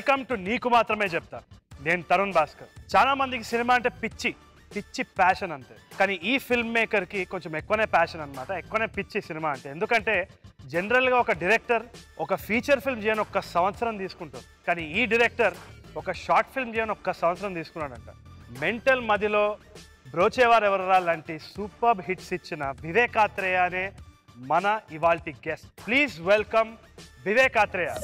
Welcome to నీకు మాత్రమే చెప్తా నేను తరుణ్ భాస్కర్ చాలా మందికి సినిమా అంటే పిచ్చి పిచ్చి ప్యాషన్ అంతే కానీ ఈ ఫిల్మ్ మేకర్కి కొంచెం ఎక్కువనే ప్యాషన్ అనమాట ఎక్కువనే పిచ్చి సినిమా అంటే ఎందుకంటే జనరల్గా ఒక డైరెక్టర్ ఒక ఫీచర్ ఫిల్మ్ చేయని ఒక్క సంవత్సరం తీసుకుంటారు కానీ ఈ డైరెక్టర్ ఒక షార్ట్ ఫిల్మ్ చేయని ఒక్క సంవత్సరం తీసుకున్నాడంట మెంటల్ మదిలో బ్రోచేవార్ ఎవరరా లాంటి సూపర్ హిట్స్ ఇచ్చిన వివేకాత్రేయ అనే మన ఇవాల్టి గెస్ట్ ప్లీజ్ వెల్కమ్ వివేకాత్రేయ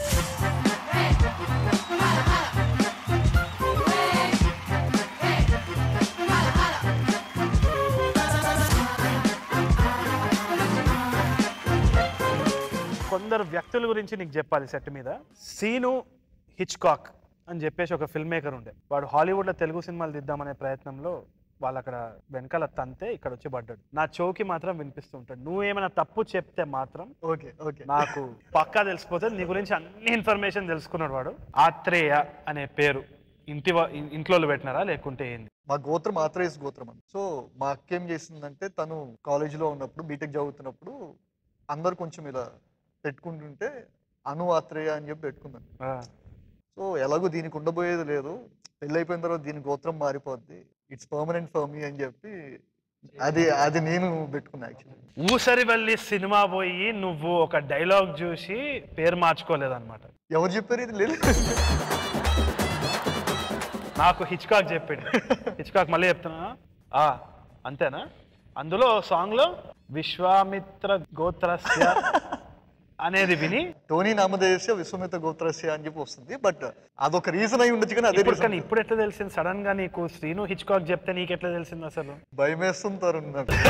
కొందరు వ్యక్తుల గురించి నీకు చెప్పాలి సెట్ మీద సీను హిచ్కాక్ అని చెప్పేసి ఒక ఫిల్మ్ మేకర్ ఉండే వాడు హాలీవుడ్లో తెలుగు సినిమాలు తీద్దామనే ప్రయత్నంలో వాళ్ళు అక్కడ వెనకాల తంతే ఇక్కడ వచ్చి పడ్డాడు నా చౌకి మాత్రం వినిపిస్తూ ఉంటాడు నువ్వు ఏమైనా తప్పు చెప్తే మాత్రం ఓకే ఓకే నాకు పక్కా తెలిసిపోతే నీ గురించి అన్ని ఇన్ఫర్మేషన్ తెలుసుకున్నాడు వాడు ఆత్రేయ అనే పేరు ఇంటి వా- ఇన్- ఇంట్లో వాళ్ళు పెట్టినారా లేకుంటే ఏంది మా గోత్రం ఆత్రేయస్ గోత్రం అని సో మా అక్క ఏం చేసిందంటే తను కాలేజీలో ఉన్నప్పుడు బీటెక్ చదువుతున్నప్పుడు అందరు కొంచెం ఇలా పెట్టుకుంటుంటే అను ఆత్రేయ అని చెప్పి పెట్టుకున్నాను ఆ, సో ఎలాగో దీనికి ఉండబోయేది లేదు పెళ్ళి అయిపోయిన తర్వాత దీని గోత్రం మారిపోద్ది ఇట్స్ పర్మనెంట్ ఫర్ మీ అని చెప్పి అది అది నేను పెట్టుకున్నా యాక్చువల్లీ ఊసరి వెళ్ళి సినిమా పోయి నువ్వు ఒక డైలాగ్ చూసి పేరు మార్చుకోలేదన్నమాట ఎవరు చెప్పారు ఇది లేదు నాకు హిచ్కాక్ చెప్పాడు హిచ్కాక్ మళ్ళీ చెప్తున్నా ఆ, అంతేనా అందులో సాంగ్లో విశ్వామిత్ర గోత్రస్య అనేది విని టోనీ నామదేశ విశ్వమిత గోత్రస్య అని చెప్పి వస్తుంది బట్ అదొక రీజన్ అయి ఉండొచ్చు కానీ అదే ఇప్పుడు reason. కానీ ఇప్పుడు ఎట్లా తెలిసింది సడన్ గా నీకు శ్రీను హిచ్కాక్ చెప్తే నీకు ఎట్లా తెలిసింది అసలు భయం వేస్తుంటారు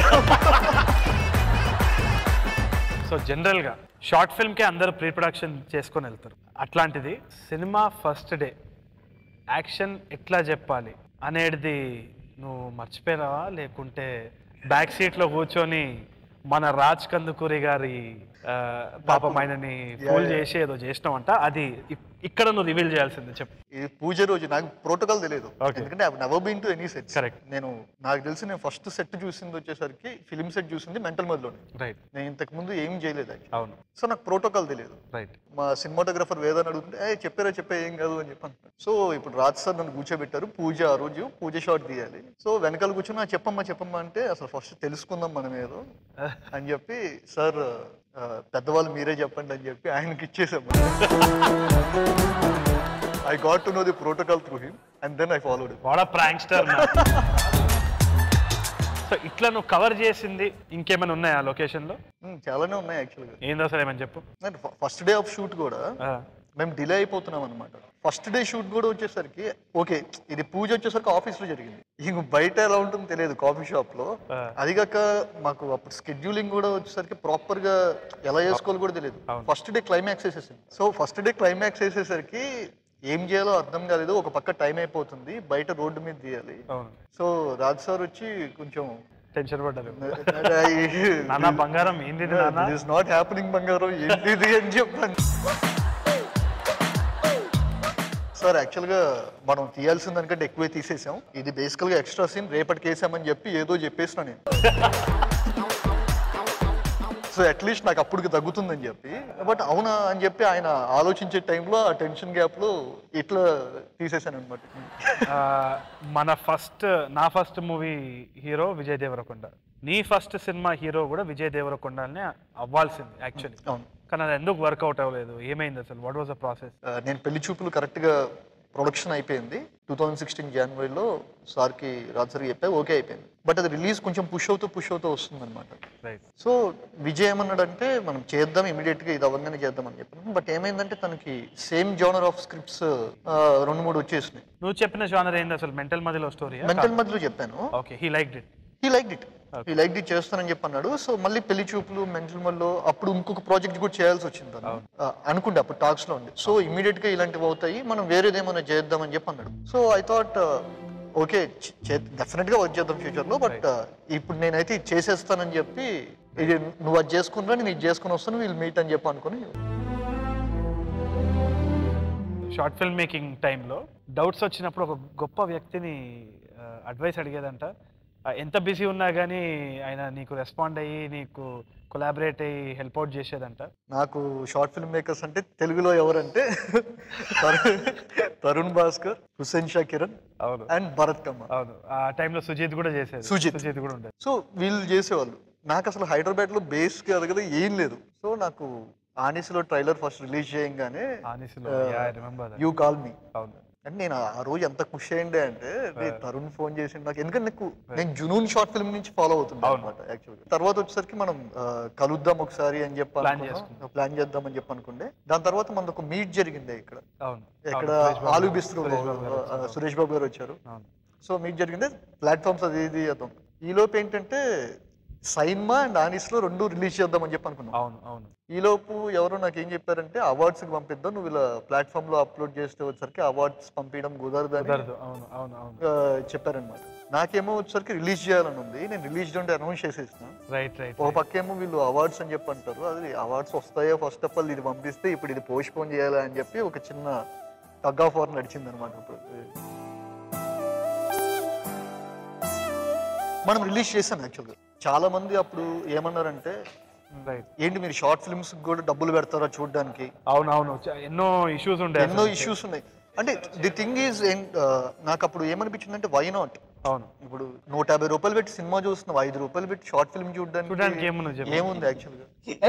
సో జనరల్గా షార్ట్ ఫిల్మ్కే అందరూ ప్రీ ప్రొడక్షన్ చేసుకొని వెళ్తారు అట్లాంటిది సినిమా ఫస్ట్ డే యాక్షన్ ఎట్లా చెప్పాలి అనేది నువ్వు మర్చిపోయావా లేకుంటే బ్యాక్ సీట్లో కూర్చొని మన రాజ్ కందుకూరి గారి ఆ, పాపం ఆయనని ఫూల్ చేసి ఏదో చేసినావంట అది ఇప్- ఇక్కడ నువ్వు రివీల్ చేయాల్సింది చెప్పు ఇది పూజ రోజు నాకు ప్రోటోకాల్ తెలియదు Okay. ఎందుకంటే I never been to any set Correct. నేను నాకు తెలిసి నేను ఫస్ట్ సెట్ చూసింది వచ్చేసరికి ఫిలిం సెట్ చూసింది మెంటల్ మధ్యలోనే రైట్ నేను ఇంతకు ముందు ఏం చేయలేదు actually. అవును సో నాకు ప్రోటోకాల్ తెలియదు రైట్ మా సినిమాటోగ్రఫర్ వేదని అడుగుతుంటే ఏ చెప్పారా చెప్పే ఏం కాదు అని చెప్పాను సో ఇప్పుడు రాజ్ సార్ నన్ను కూర్చోబెట్టారు పూజ ఆ రోజు పూజ షాట్ తీయాలి సో వెనకాల కూర్చొని "ఆ, చెప్పమ్మా చెప్పమ్మా అంటే అసలు ఫస్ట్ తెలుసుకుందాం మనం ఏదో అని చెప్పి సార్ ఆ, పెద్దవాళ్ళు మీరే చెప్పండి అని చెప్పి ఆయనకి ఇచ్చేసాం I got to know the protocol through him and then I followed వాడ ప్రాంక్స్టర్ సో ఇట్లా నువ్వు కవర్ చేసింది ఇంకేమైనా ఉన్నాయా లొకేషన్లో చాలానే ఉన్నాయి యాక్చువల్గా ఏందో అసలు ఏమని చెప్పు ఫస్ట్ డే ఆఫ్ షూట్ కూడా ఆ, మేము డిలే అయిపోతున్నాం అనమాట ఫస్ట్ డే షూట్ కూడా వచ్చేసరికి ఓకే ఇది పూజ వచ్చేసరికి ఆఫీస్ లో జరిగింది ఇంక బయట ఎలా ఉంటుందో తెలియదు కాఫీ షాప్ లో ఆ. అది కాక మాకు అప్పుడు స్కెడ్యూలింగ్ కూడా వచ్చేసరికి ప్రాపర్ గా ఎలా చేసుకోవాలో కూడా తెలియదు అవును. ఫస్ట్ డే క్లైమాక్స్ వేసేసింది సో ఫస్ట్ డే క్లైమాక్స్ వేసేసరికి ఏం చేయాలో అర్థం కాలేదు ఒక పక్క టైం అయిపోతుంది బయట రోడ్డు మీద తీయాలి అవును సో రాజ్ సార్ వచ్చి కొంచెం టెన్షన్ పడ్డారు నాన్న బంగారం ఏంది ఇది నాన్న ఇస్ నాట్ హ్యాపెనింగ్ బంగారం ఏంటిది అని చెప్పాను సార్ యాక్చువల్గా మనం తీయాల్సిన దానికంటే ఎక్కువే తీసేసాం ఇది బేసికల్గా ఎక్స్ట్రా సీన్ రేపటికి వేసామని చెప్పి ఏదో చెప్పేసిన నేను సో అట్లీస్ట్ నాకు అప్పటికి తగ్గుతుందని చెప్పి బట్ అవునా అని చెప్పి ఆయన ఆలోచించే టైంలో ఆ టెన్షన్ గ్యాప్లో ఇట్లా తీసేశాను అనమాట ఆ, మన ఫస్ట్ నా first movie hero Vijay Devarakonda నీ ఫస్ట్ సినిమా హీరో కూడా విజయ్ దేవరకొండనే అవ్వాల్సింది యాక్చువల్లీ అవును కానీ అది ఎందుకు వర్కౌట్ అవ్వలేదు ఏమైంది అసలు వాట్ వాజ్ ద ప్రాసెస్ ఆ, నేను పెళ్లి చూపులు కరెక్ట్గా ప్రొడక్షన్ అయిపోయింది టూ థౌజండ్ సిక్స్టీన్ జనవరిలో సార్కి రాజ్ సార్కి చెప్పా ఓకే అయిపోయింది బట్ అది రిలీజ్ కొంచెం పుష్ అవుతూ పుష్ అవుతూ వస్తుంది అనమాట రైట్ సో విజయ్ ఏమన్నాడంటే మనం చేద్దాం ఇమీడియట్గా ఇది అవ్వగానే చేద్దాం అని చెప్పాను బట్ ఏమైందంటే తనకి సేమ్ జోనర్ ఆఫ్ స్క్రిప్ట్స్ రెండు మూడు వచ్చేసినాయి నువ్వు చెప్పిన జానర్ ఏంది అసలు మెంటల్ మధ్యలో స్టోరీ మెంటల్ మధ్యలో చెప్పాను ఓకే హీ లైక్ ఇట్ ఈ లైక్ ఇట్ ఈ లైక్ ఇట్ చేస్తానని చెప్పి అన్నాడు సో మళ్ళీ పెళ్లి చూపులు మెంటల్ మధ్యలో అప్పుడు ఇంకొక ప్రాజెక్ట్ కూడా చేయాల్సి వచ్చింది తను. ఆ, అనుకుంటే అప్పుడు టాక్స్ లో ఉంది సో ఇమీడియట్ గా ఇలాంటివి అవుతాయి మనం వేరేది ఏమైనా చేద్దామని చెప్పి అన్నాడు so I thought okay definite గా వర్క్ చేద్దాం ఫ్యూచర్ లో బట్ ఇప్పుడు నేనైతే ఇది చేసేస్తానని చెప్పి ఇది నువ్వు అది చేసుకున్నా నేను ఇది చేసుకుని వస్తాను వీళ్ళు మీట్ అని చెప్పి అనుకుని షార్ట్ ఫిల్మ్ మేకింగ్ టైంలో డౌట్స్ వచ్చినప్పుడు ఒక గొప్ప వ్యక్తిని అడ్వైస్ అడిగేదంట ఆ, ఎంత బిజీ ఉన్నా కానీ ఆయన నీకు రెస్పాండ్ అయ్యి నీకు కొలాబరేట్ అయ్యి హెల్ప్ అవుట్ చేసేదంట నాకు షార్ట్ ఫిల్మ్ మేకర్స్ అంటే తెలుగులో ఎవరంటే తరుణ్ తరుణ్ భాస్కర్ హుసేన్ షా కిరణ్ అవును అండ్ భరత్ కమ్మ అవును ఆ టైంలో సుజిత్ కూడా చేసేది సుజిత్. సుజిత్ కూడా ఉండేది సో వీళ్ళు చేసేవాళ్ళు నాకు అసలు హైదరాబాద్ లో బేస్ కాదు కదా ఏం లేదు సో నాకు ఆనిస్లో ట్రైలర్ ఫస్ట్ రిలీజ్ చేయంగానే ఆనిస్లో రిమెంబర్ యూ కాల్ మీ అవును అంటే నేను ఆ రోజు ఎంత ఖుషి అయ్యిండే అంటే రే, తరుణ్ ఫోన్ చేసి నాకు ఎందుకంటే నాకు నేను జునూన్ షార్ట్ ఫిల్మ్ నుంచి ఫాలో అవుతుంది అనమాట యాక్చువల్గా తర్వాత వచ్చేసరికి మనం ఆ, కలుద్దాం ఒకసారి అని చెప్పి Plan అనుకున్నాం. ప్లాన్ చేద్దాం అని చెప్పి అనుకుంటే దాని తర్వాత మనకు ఒక మీట్ జరిగింది ఇక్కడ అవును ఇక్కడ అవును, సురేష్ బాబు ఆలు గారు. బిస్త్రో సురేష్ బాబు గారు వచ్చారు. సురేష్ బాబు గారు వచ్చారు అవును సో మీట్ జరిగింది ప్లాట్ఫామ్స్ అది ఇది చేద్దాం ఈలోపు ఏంటంటే సైన్మా అండ్ ఆనిస్లో రెండు రిలీజ్ చేద్దాం అని చెప్పి అనుకున్నాం అవును అవును ఈలోపు ఎవరో నాకు ఏం చెప్పారంటే అవార్డ్స్కి పంపిద్దాం నువ్వు ఇలా ప్లాట్ఫామ్లో అప్లోడ్ చేస్తే వచ్చరికి అవార్డ్స్ పంపించడం కుదరదని కుదరదు అవును అవును అవును ఆ, చెప్పారనమాట నాకేమో వచ్చరికి రిలీజ్ చేయాలని ఉంది నేను రిలీజ్ డేట్ అనౌన్స్ చేసేసిన రైట్ రైట్ ఓ పక్కేమో వీళ్ళు అవార్డ్స్ అని చెప్పి అంటారు అది అవార్డ్స్ వస్తాయో ఫస్ట్ ఆఫ్ ఆల్ ఇది పంపిస్తే ఇప్పుడు ఇది పోస్ట్ పోన్ చేయాలి అని చెప్పి ఒక చిన్న టగ్ ఆఫ్ వార్ నడిచింది అనమాట ఇప్పుడు మనం రిలీజ్ చేసాం యాక్చువల్గా చాలా మంది అప్పుడు ఏమన్నారంటే రైట్ ఏంటి మీరు షార్ట్ ఫిల్మ్స్ కూడా డబ్బులు పెడతారా చూడడానికి అవును అవును చ- ఎన్నో ఇష్యూస్ ఉండే ఎన్నో ఇష్యూస్ ఉన్నాయి అంటే ది థింగ్ ఈజ్ నాకు అప్పుడు ఏమనిపించింది అంటే వై నాట్ అవును ఇప్పుడు నూట యాభై రూపాయలు పెట్టి సినిమా చూస్తున్నావు ఐదు రూపాయలు పెట్టి షార్ట్ ఫిల్మ్ చూడడానికి చూడడానికి ఏమున్నది చెప్పు. ఏముంది యాక్చువల్గా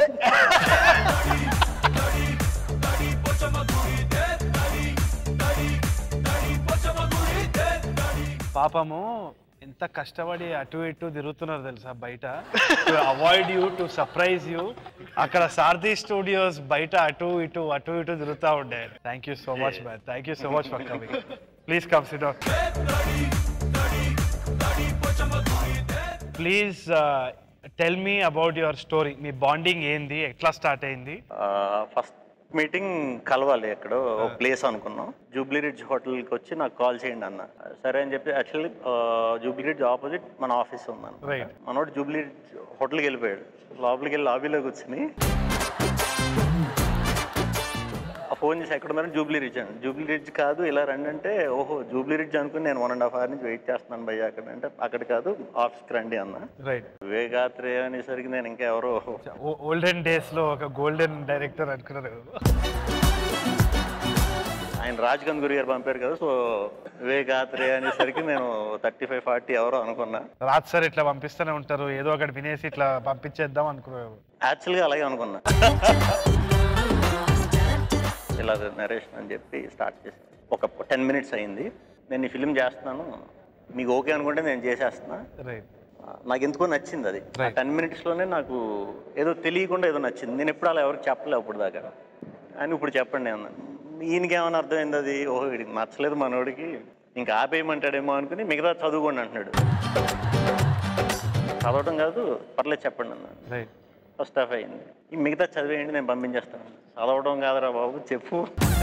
పాపము ఎంత కష్టపడి అటు ఇటు తిరుగుతున్నారు తెలుసా బయట to avoid you to surprise you అక్కడ సారథి స్టూడియోస్ బయట అటు ఇటు అటు ఇటు తిరుగుతూ ఉండే thank you so much man thank you so much for coming please come sit please tell me about your story మీ బాండింగ్ ఏంది ఎట్లా స్టార్ట్ అయింది ఫస్ట్ మీటింగ్ కలవాలి ఎక్కడో ఒక ప్లేస్ అనుకున్నాం జూబ్లీ రిడ్జ్ హోటల్కి వచ్చి నాకు కాల్ చేయండి అన్న సరే అని చెప్పి యాక్చువల్లీ జూబ్లీ రిడ్జ్ ఆపోజిట్ మన ఆఫీస్ ఉందన్న Right. మనోడు జూబ్లీ రిడ్జ్ హోటల్కి వెళ్ళిపోయాడు లోపలికి వెళ్ళి లాబీలో కూర్చుని ఆ ఫోన్ చేసి ఎక్కడ ఉన్నారు జూబ్లీ రిడ్జ్ అండి జూబ్లీ రిడ్జ్ కాదు ఇలా రండి అంటే ఓహో జూబ్లీ రిడ్జ్ అనుకుని నేను వన్ అండ్ హాఫ్ అవర్ నుంచి వెయిట్ చేస్తున్నాను భయ్య అక్కడ అంటే అక్కడ కాదు ఆఫీస్కి రండి అన్న రైట్ వివేకాత్రే అనేసరికి నేను ఇంకా ఎవరో ఓల్డెన్ డేస్ లో ఒక గోల్డెన్ డైరెక్టర్ అనుకున్నారు ఆయన రాజ్ గంగూరి గారు పంపారు కదా సో వివేకాత్రే అనేసరికి నేను థర్టీ ఫైవ్ ఫార్టీ ఎవరో అనుకున్నా రాజ్ సార్ ఇట్లా పంపిస్తూనే ఉంటారు ఏదో ఒకటి వినేసి ఇట్లా పంపించేద్దాం అనుకున్నారు యాక్చువల్గా అలాగే అనుకున్నా ఇలా నరేషన్ అని చెప్పి స్టార్ట్ చేసి ఒక టెన్ మినిట్స్ అయింది నేను ఈ ఫిలిం చేస్తున్నాను మీకు ఓకే అనుకుంటే నేను చేసేస్తున్నా రైట్ నాకు ఎందుకో నచ్చింది అది Right. టెన్ మినిట్స్లోనే నాకు ఏదో తెలియకుండా ఏదో నచ్చింది నేను ఎప్పుడు అలా ఎవరికి చెప్పలే అప్పుడు దాకా అని ఇప్పుడు చెప్పండి అన్న ఈయనకి ఏమైనా అర్థమైంది అది ఓహో వీడికి నచ్చలేదు మనోడికి ఇంకా ఆపేయమంటాడేమో అనుకుని మిగతా చదువుకోండి అంటున్నాడు చదవటం కాదు పర్లేదు చెప్పండి అన్న రైట్ ఫస్ట్ హాఫ్ అయింది ఈ మిగతా చదివేయండి నేను పంపించేస్తాను చదవడం కాదురా బాబు చెప్పు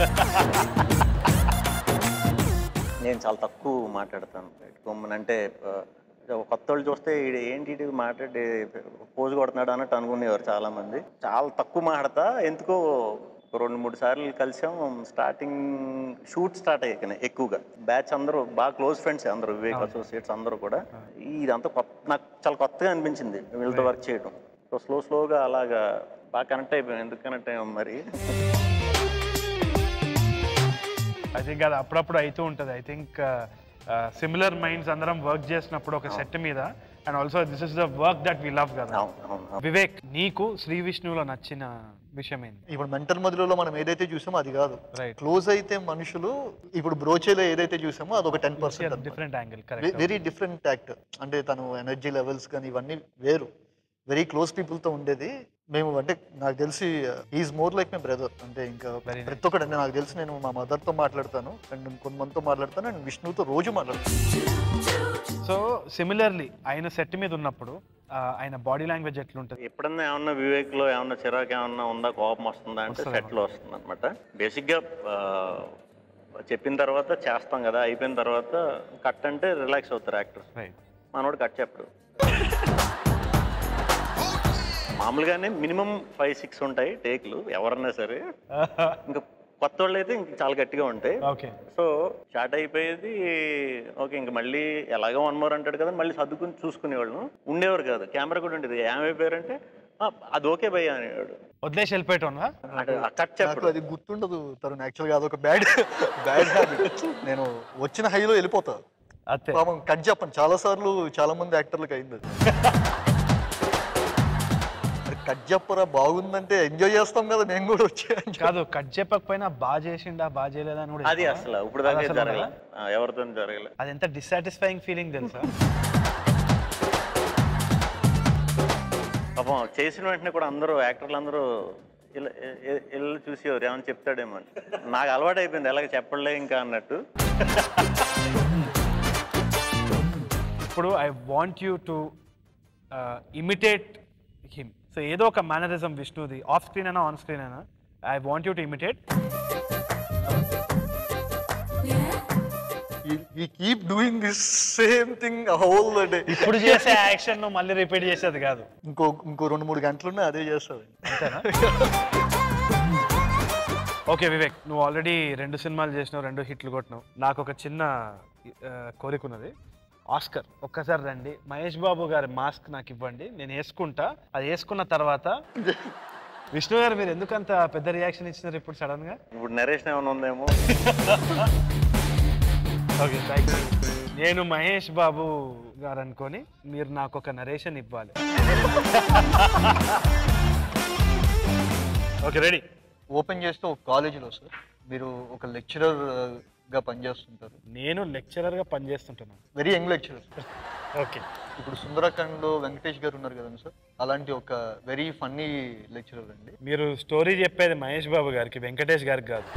నేను చాలా తక్కువ మాట్లాడతాను గమ్మున అంటే ఆ, కొత్త వాళ్ళు చూస్తే ఈడు ఏంటి ఈడు మాట్లాడి పోజు కొడుతున్నాడు అన్నట్టు అనుకునేవారు చాలా మంది చాలా తక్కువ మాట్లాడతా ఎందుకో ఒక రెండు మూడు సార్లు కలిసాం స్టార్టింగ్ షూట్ స్టార్ట్ అయ్యాక ఎక్కువగా బ్యాచ్ అందరూ బాగా క్లోజ్ ఫ్రెండ్స్ అందరూ వివేక్ అసోసియేట్స్ అందరూ కూడా ఇదంతా కొత్త నాకు చాలా కొత్తగా అనిపించింది వీళ్ళతో వర్క్ చేయడం సో స్లో స్లోగా అలాగా బాగా కనెక్ట్ అయిపోయాం ఎందుకు కనెక్ట్ అయ్యాం మరి ఐ థింక్ అది అప్పుడప్పుడు అవుతూ ఉంటుంది ఐ థింక్ సిమిలర్ మైండ్స్ అందరం వర్క్ చేసినప్పుడు ఒక సెట్ మీద and also this is the work that we love కదా అవును అవును అవును. వివేక్ నీకు శ్రీ విష్ణువులో నచ్చిన విషయం ఏంది ఇప్పుడు మెంటల్ మధ్యలో మనం ఏదైతే చూసామో అది కాదు రైట్ క్లోజ్ అయితే మనుషులు ఇప్పుడు బ్రోచేలో ఏదైతే చూసామో అదొక ten percent different angle correct very different actor అంటే తను ఎనర్జీ లెవెల్స్ కానీ ఇవన్నీ వేరు వెరీ క్లోజ్ పీపుల్తో ఉండేది మేము అంటే నాకు తెలిసి is more like my brother అంటే ఇంకా Very nice. ప్రతి ఒక్కటి అంటే నాకు తెలిసి నేను మా మదర్తో మాట్లాడతాను అండ్ కొంతమందితో మాట్లాడతాను అండ్ విష్ణుతో రోజు మాట్లాడతాను సో సిమిలర్లీ ఆయన సెట్ మీద ఉన్నప్పుడు ఆ, ఆయన బాడీ లాంగ్వేజ్ ఎట్లుంటుంది ఎప్పుడన్నా ఏమన్నా వివేక్లో ఏమన్నా చిరాకు ఏమన్నా ఉందా కోపం వస్తుందా అంటే వస్తుందా? సెట్లో వస్తుంది అనమాట బేసిక్గా చెప్పిన తర్వాత చేస్తాం కదా అయిపోయిన తర్వాత కట్ అంటే రిలాక్స్ అవుతారు యాక్టర్స్ రైట్ మనోడు కట్ చెప్పడు మామూలుగానే మినిమం ఫైవ్ సిక్స్ ఉంటాయి టేక్లు ఎవరన్నా సరే ఇంకా కొత్త వాళ్ళు అయితే ఇంక చాలా గట్టిగా ఉంటాయి ఓకే సో స్టార్ట్ అయిపోయేది ఓకే ఇంక మళ్ళీ ఎలాగో వన్ మోర్ అంటాడు కదా మళ్ళీ సర్దుకుని చూసుకునేవాళ్ళం ఉండేవారు కాదు కెమెరా కూడా ఉండేది ఏమైపోయారంటే "ఆ, అది ఓకే భయ్య అనేవాడు వదిలేసి వెళ్ళిపోయేటోనా అంటే ఆ కట్ నాకు చెప్పడు అది గుర్తుండదు తరుణ్ యాక్చువల్గా అదొక బ్యాడ్ బ్యాడ్ హ్యాబిట్ నేను వచ్చిన హైలో వెళ్ళిపోతా అంతే పాపం కట్ చెప్పను చాలా సార్లు చాలా మంది యాక్టర్లకు అయింది అది మరి కట్ చెప్పరా బాగుందంటే ఎంజాయ్ చేస్తాం కదా నేను కూడా వచ్చాను కాదు కట్ చెప్పకపోయినా బాగా చేసిండా బాగా చేయలేదా అని కూడా అది చెప్పవా? అసలు ఇప్పుడు దాకా అది అసలు జరగలే ఉండదా? ఆ, ఎవరితో జరగలే అది ఎంత డిస్సాటిస్ఫైయింగ్ ఫీలింగ్ తెలుసా పాపం చేసిన వెంటనే కూడా అందరూ యాక్టర్లు అందరూ ఇలా ఇల్లు చూసేవారు ఏమైనా చెప్తాడేమో అని నాకు అలవాటు అయిపోయింది ఎలాగ చెప్పలే ఇంకా అన్నట్టు ఇప్పుడు I want you to imitate him so ఏదో ఒక మేనరిజం విష్ణుది ఆఫ్ స్క్రీన్ అయినా ఆన్ స్క్రీన్ అయినా I want you to imitate ఈ keep doing this same thing whole day ఇప్పుడు చేసే యాక్షన్ మళ్ళీ రిపీట్ చేసేది కాదు ఇంకో ఇంకో రెండు మూడు గంటలున్నా అదే చేస్తుంది అంతేనా ఓకే వివేక్ నువ్వు ఆల్రెడీ రెండు సినిమాలు చేసినావు రెండు హిట్లు కొట్టినావు నాకు ఒక చిన్న ఆ, కోరిక ఉన్నది ఆస్కర్ ఒక్కసారి రండి మహేష్ బాబు గారి మాస్క్ నాకు ఇవ్వండి నేను వేసుకుంటా అది వేసుకున్న తర్వాత విష్ణు గారు మీరు ఎందుకంత పెద్ద రియాక్షన్ ఇచ్చినారు ఇప్పుడు సడన్ గా ఇప్పుడు నరేషన్ ఏమైనా ఉందేమో ఓకే థ్యాంక్ యూ నేను మహేష్ బాబు గారు అనుకొని మీరు నాకు ఒక నరేషన్ ఇవ్వాలి ఓకే రెడీ ఓపెన్ చేస్తే ఒక కాలేజీలో సార్ మీరు ఒక లెక్చరర్ గా పనిచేస్తుంటారు నేను లెక్చరర్గా పనిచేస్తుంటున్నాను వెరీ యంగ్ లెక్చరర్ ఓకే ఇప్పుడు సుందరకాండ్లో వెంకటేష్ గారు ఉన్నారు కదండి సార్ అలాంటి ఒక వెరీ ఫన్నీ లెక్చరర్ అండి మీరు స్టోరీ చెప్పేది మహేష్ బాబు గారికి వెంకటేష్ గారికి కాదు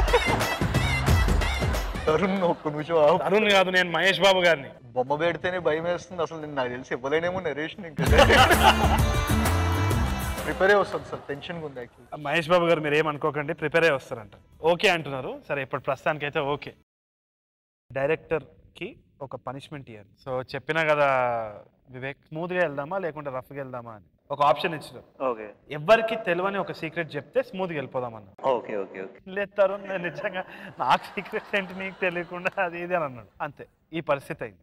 తరుణ్ ఒక్క నిమిషం ఆగు. అరుణ్ కాదు నేను మహేష్ బాబు గారిని బొమ్మ పెడితేనే భయం వేస్తుంది అసలు నేను నాకు తెలిసి ఇవ్వలేనేమో నరేషన్ ఇంకా ప్రిపేర్ అయ్యి వస్తుంది సార్ టెన్షన్గా ఉంది యాక్చువల్లీ మహేష్ బాబు గారు మీరు ఏమనుకోకండి ప్రిపేర్ అయ్యి వస్తారంట ఓకే అంటున్నారు సరే ఇప్పుడు ప్రస్తుతానికి అయితే ఓకే డైరెక్టర్కి ఒక పనిష్మెంట్ ఇవ్వాలి సో చెప్పినా కదా వివేక్ స్మూత్గా వెళ్దామా లేకుంటే రఫ్గా వెళ్దామా అని ఒక ఆప్షన్ ఇచ్చారు ఓకే ఎవ్వరికి తెలియని ఒక సీక్రెట్ చెప్తే స్మూత్గా వెళ్ళిపోదామన్న ఓకే ఓకే ఓకే లేస్తారు నేను నిజంగా నాకు సీక్రెట్స్ ఏంటి నీకు తెలియకుండా అది ఇది అని అన్నాడు అంతే ఈ పరిస్థితి అయింది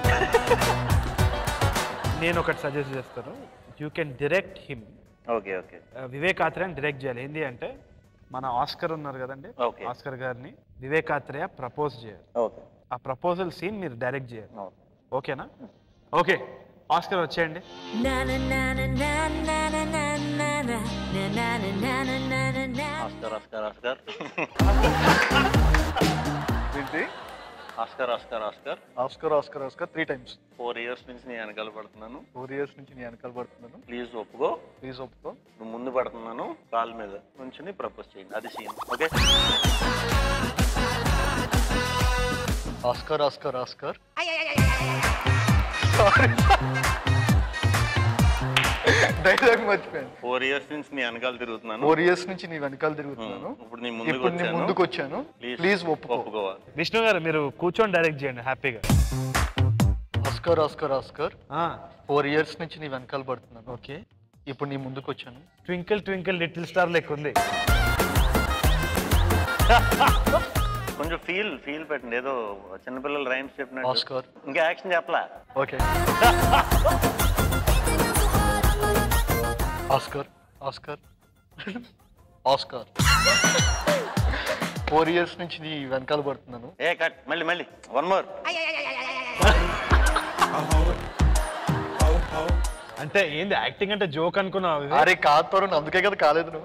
నేను ఒకటి సజెస్ట్ చేస్తాను you can direct him okay okay Vivek ఆత్రేయని డైరెక్ట్ చేయాలి ఏంటి అంటే మన ఆస్కర్ ఉన్నారు కదండి Okay. ఆస్కర్ గారిని వివేక్ ఆత్రేయ ప్రపోజ్ చేయాలి ఓకే ఆ ప్రపోజల్ సీన్ మీరు డైరెక్ట్ చేయాలి ఓకే ఓకేనా ఓకే ఆస్కర్ వచ్చేయండి Na na na na na na na na na na na na na na na na na. Oscar Oscar Oscar ఏంటి Oscar Oscar Oscar Oscar Oscar Oscar three times four years నుంచి నేను వెనకాల పడుతున్నాను four years నుంచి నేను వెనకాల పడుతున్నాను please ఒప్పుకో ప్లీజ్ ఒప్పుకో నువ్వు ముందు పడుతున్నాను కాల్ మీద నుంచుని ప్రపోజ్ చేయండి అది scene okay Oscar Oscar Oscar dialogue మర్చిపోయాను ఫోర్ ఇయర్స్ నుంచి నీ వెనకాల తిరుగుతున్నాను ఫోర్ ఇయర్స్ నుంచి నీ వెనకాల తిరుగుతున్నాను ఇప్పుడు నీ ముందుకు ఇప్పుడు నేను వచ్చాను ముందుకు వచ్చాను ప్లీజ్ ఒప్పుకో ఒప్పుకోవాలి విష్ణు గారు మీరు కూర్చొని డైరెక్ట్ చేయండి హ్యాపీగా Oscar Oscar Oscar four years నుంచి నీ వెనకాల పడుతున్నాను ఓకే ఇప్పుడు నీ ముందుకు వచ్చాను ట్వింకిల్ ట్వింకిల్ లిటిల్ స్టార్ లెక్క ఉంది కొంచెం ఫీల్ ఫీల్ పెట్టండి ఏదో చిన్నపిల్లలు రైమ్స్ చెప్పినట్టు ఆస్కర్ ఇంకా యాక్షన్ చెప్పలా okay Oscar Oscar Oscar four years నుంచి నీ వెనకాల పడుతున్నాను ఏ కట్ మళ్ళీ మళ్ళీ వన్ మోర్ అంటే ఏంది యాక్టింగ్ అంటే జోక్ అనుకున్నావు వివేక్? అరే కాదు తరుణ్ అందుకే కదా కాలేదు నువ్వు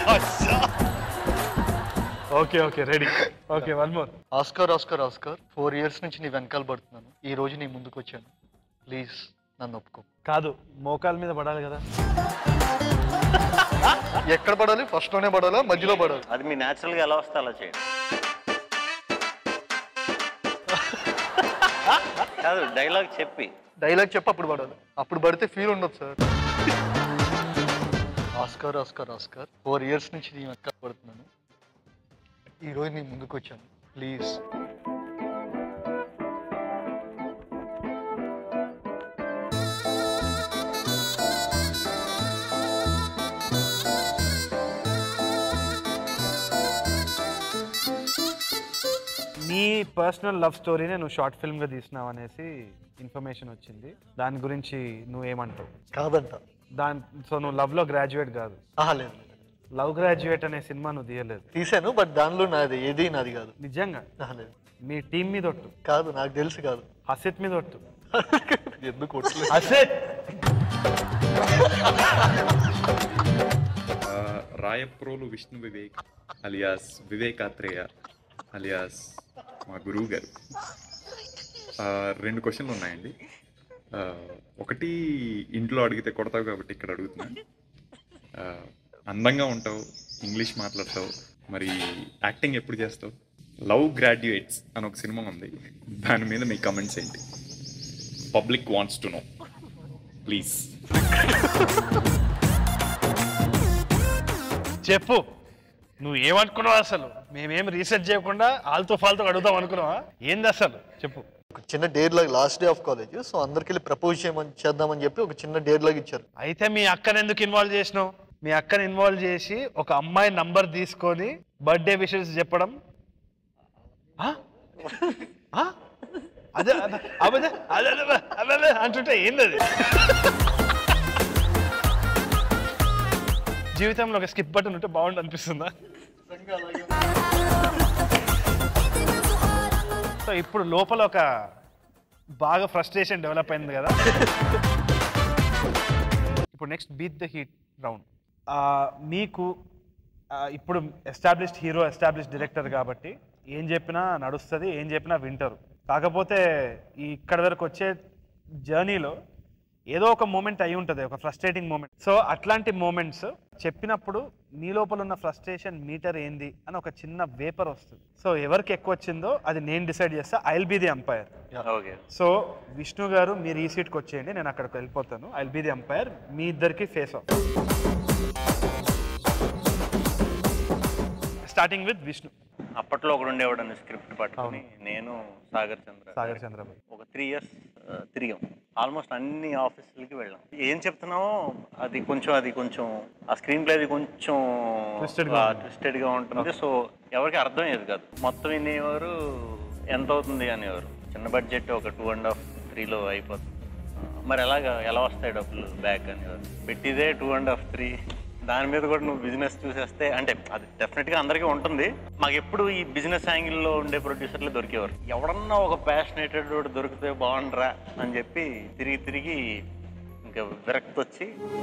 okay okay ready okay one more Oscar Oscar Oscar four years నుంచి నీ వెనకాల పడుతున్నాను ఈ రోజు నీ ముందుకు వచ్చాను ప్లీజ్ నన్ను ఒప్పుకో కాదు మోకాల మీద పడాలి కదా ఎక్కడ పడాలి ఫస్ట్ లోనే పడాలా మధ్యలో పడాలి అది మీ natural గా ఎలా వస్తే అలా చేయండి కాదు డైలాగ్ చెప్పి డైలాగ్ చెప్పి అప్పుడు పడాలి అప్పుడు పడితే ఫీల్ ఉండదు sir Oscar Oscar Oscar four years నుంచి నీ వెనకాల పడుతున్నాను ఈ రోజు నీ ముందుకు వచ్చాను ప్లీజ్ నీ పర్సనల్ లవ్ స్టోరీనే నువ్వు షార్ట్ ఫిల్మ్గా తీసినావు అనేసి ఇన్ఫర్మేషన్ వచ్చింది దాని గురించి నువ్వేమంటావు కాదంట దాని సో నువ్వు లవ్లో గ్రాడ్యుయేట్ కాదు ఆహా లేదు లేదు. లవ్ గ్రాడ్యుయేట్ అనే సినిమా నువ్వు తీయలేదు తీశాను బట్ దానిలో నాది ఏది నాది కాదు నిజంగా ఆహా లేదు మీ టీం మీద ఒట్టు కాదు నాకు తెలుసు కాదు హసిత్ మీద ఒట్టు ఎందుకు కొట్టలేదు హసిత్ ఆ, రాయప్రోలు విష్ణు వివేక్ అలియాస్ వివేకాత్రేయ అలియాస్ మా గురువు గారు ఆ, రెండు క్వశ్చన్లు ఉన్నాయండి ఆ, ఒకటి ఇంట్లో అడిగితే కొడతావు కాబట్టి ఇక్కడ అడుగుతున్నా ఆ, అందంగా ఉంటావు ఇంగ్లీష్ మాట్లాడతావు మరి యాక్టింగ్ ఎప్పుడు చేస్తావు లవ్ గ్రాడ్యుయేట్స్ అని ఒక సినిమా ఉంది దాని మీద మీ కమెంట్స్ ఏంటి public wants to know please చెప్పు నువ్వు ఏమనుకున్నావు అసలు మేమేం రీసెర్చ్ చేయకుండా ఆల్తో ఫాల్తో అడుగుదాం అనుకున్నావా ఏంది అసలు చెప్పు ఒక చిన్న డేర్ లాగా last day of college so అందరికి వెళ్ళి ప్రపోజ్ చేయమని చేద్దామని చెప్పి ఒక చిన్న డేర్ లాగా ఇచ్చారు అయితే మీ అక్కని ఎందుకు ఇన్వాల్వ్ చేసినావు మీ అక్కని ఇన్వాల్వ్ చేసి ఒక అమ్మాయి నంబర్ తీసుకొని బర్త్డే విషెస్ చెప్పడం ఆ? ఆ? అదే అదే, అబదే, అదే, అదే, అదే, అదే అంటుంటే ఏంది అది జీవితంలో ఒక స్కిప్ బటన్ ఉంటే బాగుండు అనిపిస్తుందా సో ఇప్పుడు లోపల ఒక బాగా ఫ్రస్ట్రేషన్ డెవలప్ అయింది కదా ఇప్పుడు next beat the heat round మీకు ఆ, ఇప్పుడు ఎస్టాబ్లిష్డ్ హీరో ఎస్టాబ్లిష్డ్ డైరెక్టర్ కాబట్టి ఏం చెప్పినా నడుస్తుంది ఏం చెప్పినా వింటారు కాకపోతే ఈ ఇక్కడ వరకు వచ్చే జర్నీలో ఏదో ఒక మూమెంట్ అయి ఉంటుంది ఒక ఫ్రస్ట్రేటింగ్ మూమెంట్ సో అట్లాంటి మూమెంట్స్ చెప్పినప్పుడు నీ లోపల ఉన్న ఫ్రస్ట్రేషన్ మీటర్ ఏంది అని ఒక చిన్న వేపర్ వస్తుంది సో ఎవరికి ఎక్కువ వచ్చిందో అది నేను డిసైడ్ చేస్తా I will be the umpire okay so Vishnu గారు మీరు ఈ సీట్కి వచ్చేయండి నేను అక్కడికి వెళ్ళిపోతాను ఐ బి ది అంపైర్ మీ ఇద్దరికి face off starting with Vishnu అప్పట్లో ఒకడు ఉండేవాడు స్క్రిప్ట్ పట్టుకొని నేను సాగర్ చంద్ర సాగర్ చంద్రబాబు ఒక త్రీ ఇయర్స్ తిరిగాం ఆల్మోస్ట్ అన్ని ఆఫీసులకి వెళ్ళాం ఏం చెప్తున్నామో అది కొంచెం అది కొంచెం ఆ స్క్రీన్ ప్లే అది కొంచెం Twisted గా ఉంటుంది. ట్విస్టెడ్ గా ఉంటుంది సో ఎవరికి అర్థమయ్యేది కాదు మొత్తం వినేవారు ఎంత అవుతుంది అనేవారు చిన్న బడ్జెట్ ఒక టూ అండ్ హాఫ్ త్రీలో అయిపోతుంది మరి ఎలాగా ఎలా వస్తాయి డబ్బులు బ్యాక్ అనేవారు పెట్టిదే టూ అండ్ హాఫ్ త్రీ దాని మీద కూడా నువ్వు బిజినెస్ చూసేస్తే అంటే అది డెఫినెట్గా అందరికీ ఉంటుంది మాకు ఎప్పుడు ఈ బిజినెస్ యాంగిల్లో ఉండే ప్రొడ్యూసర్లు దొరికేవారు ఎవడన్నా ఒక ప్యాషనేటెడ్ దొరికితే బాగుండరా అని చెప్పి తిరిగి తిరిగి ఇంకా విరక్తి వచ్చి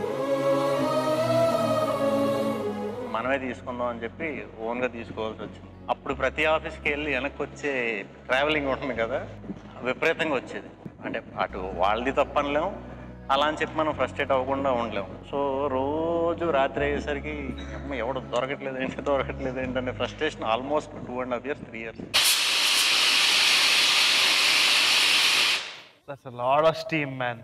మనమే తీసుకుందాం అని చెప్పి ఓన్గా తీసుకోవాల్సి వచ్చింది అప్పుడు ప్రతి ఆఫీస్కి వెళ్ళి వెనక్కి వచ్చే ట్రావెలింగ్ ఉంటుంది కదా విపరీతంగా వచ్చేది అంటే అటు వాళ్ళది తప్పనలేం అలా అని చెప్పి మనం ఫ్రస్ట్రేట్ అవ్వకుండా ఉండలేం సో రోజు రాత్రి అయ్యేసరికి అమ్మ ఎవడు దొరకట్లేదు ఏంటి దొరకట్లేదు ఏంటి అనే frustration almost two and half years three years that's load of steam man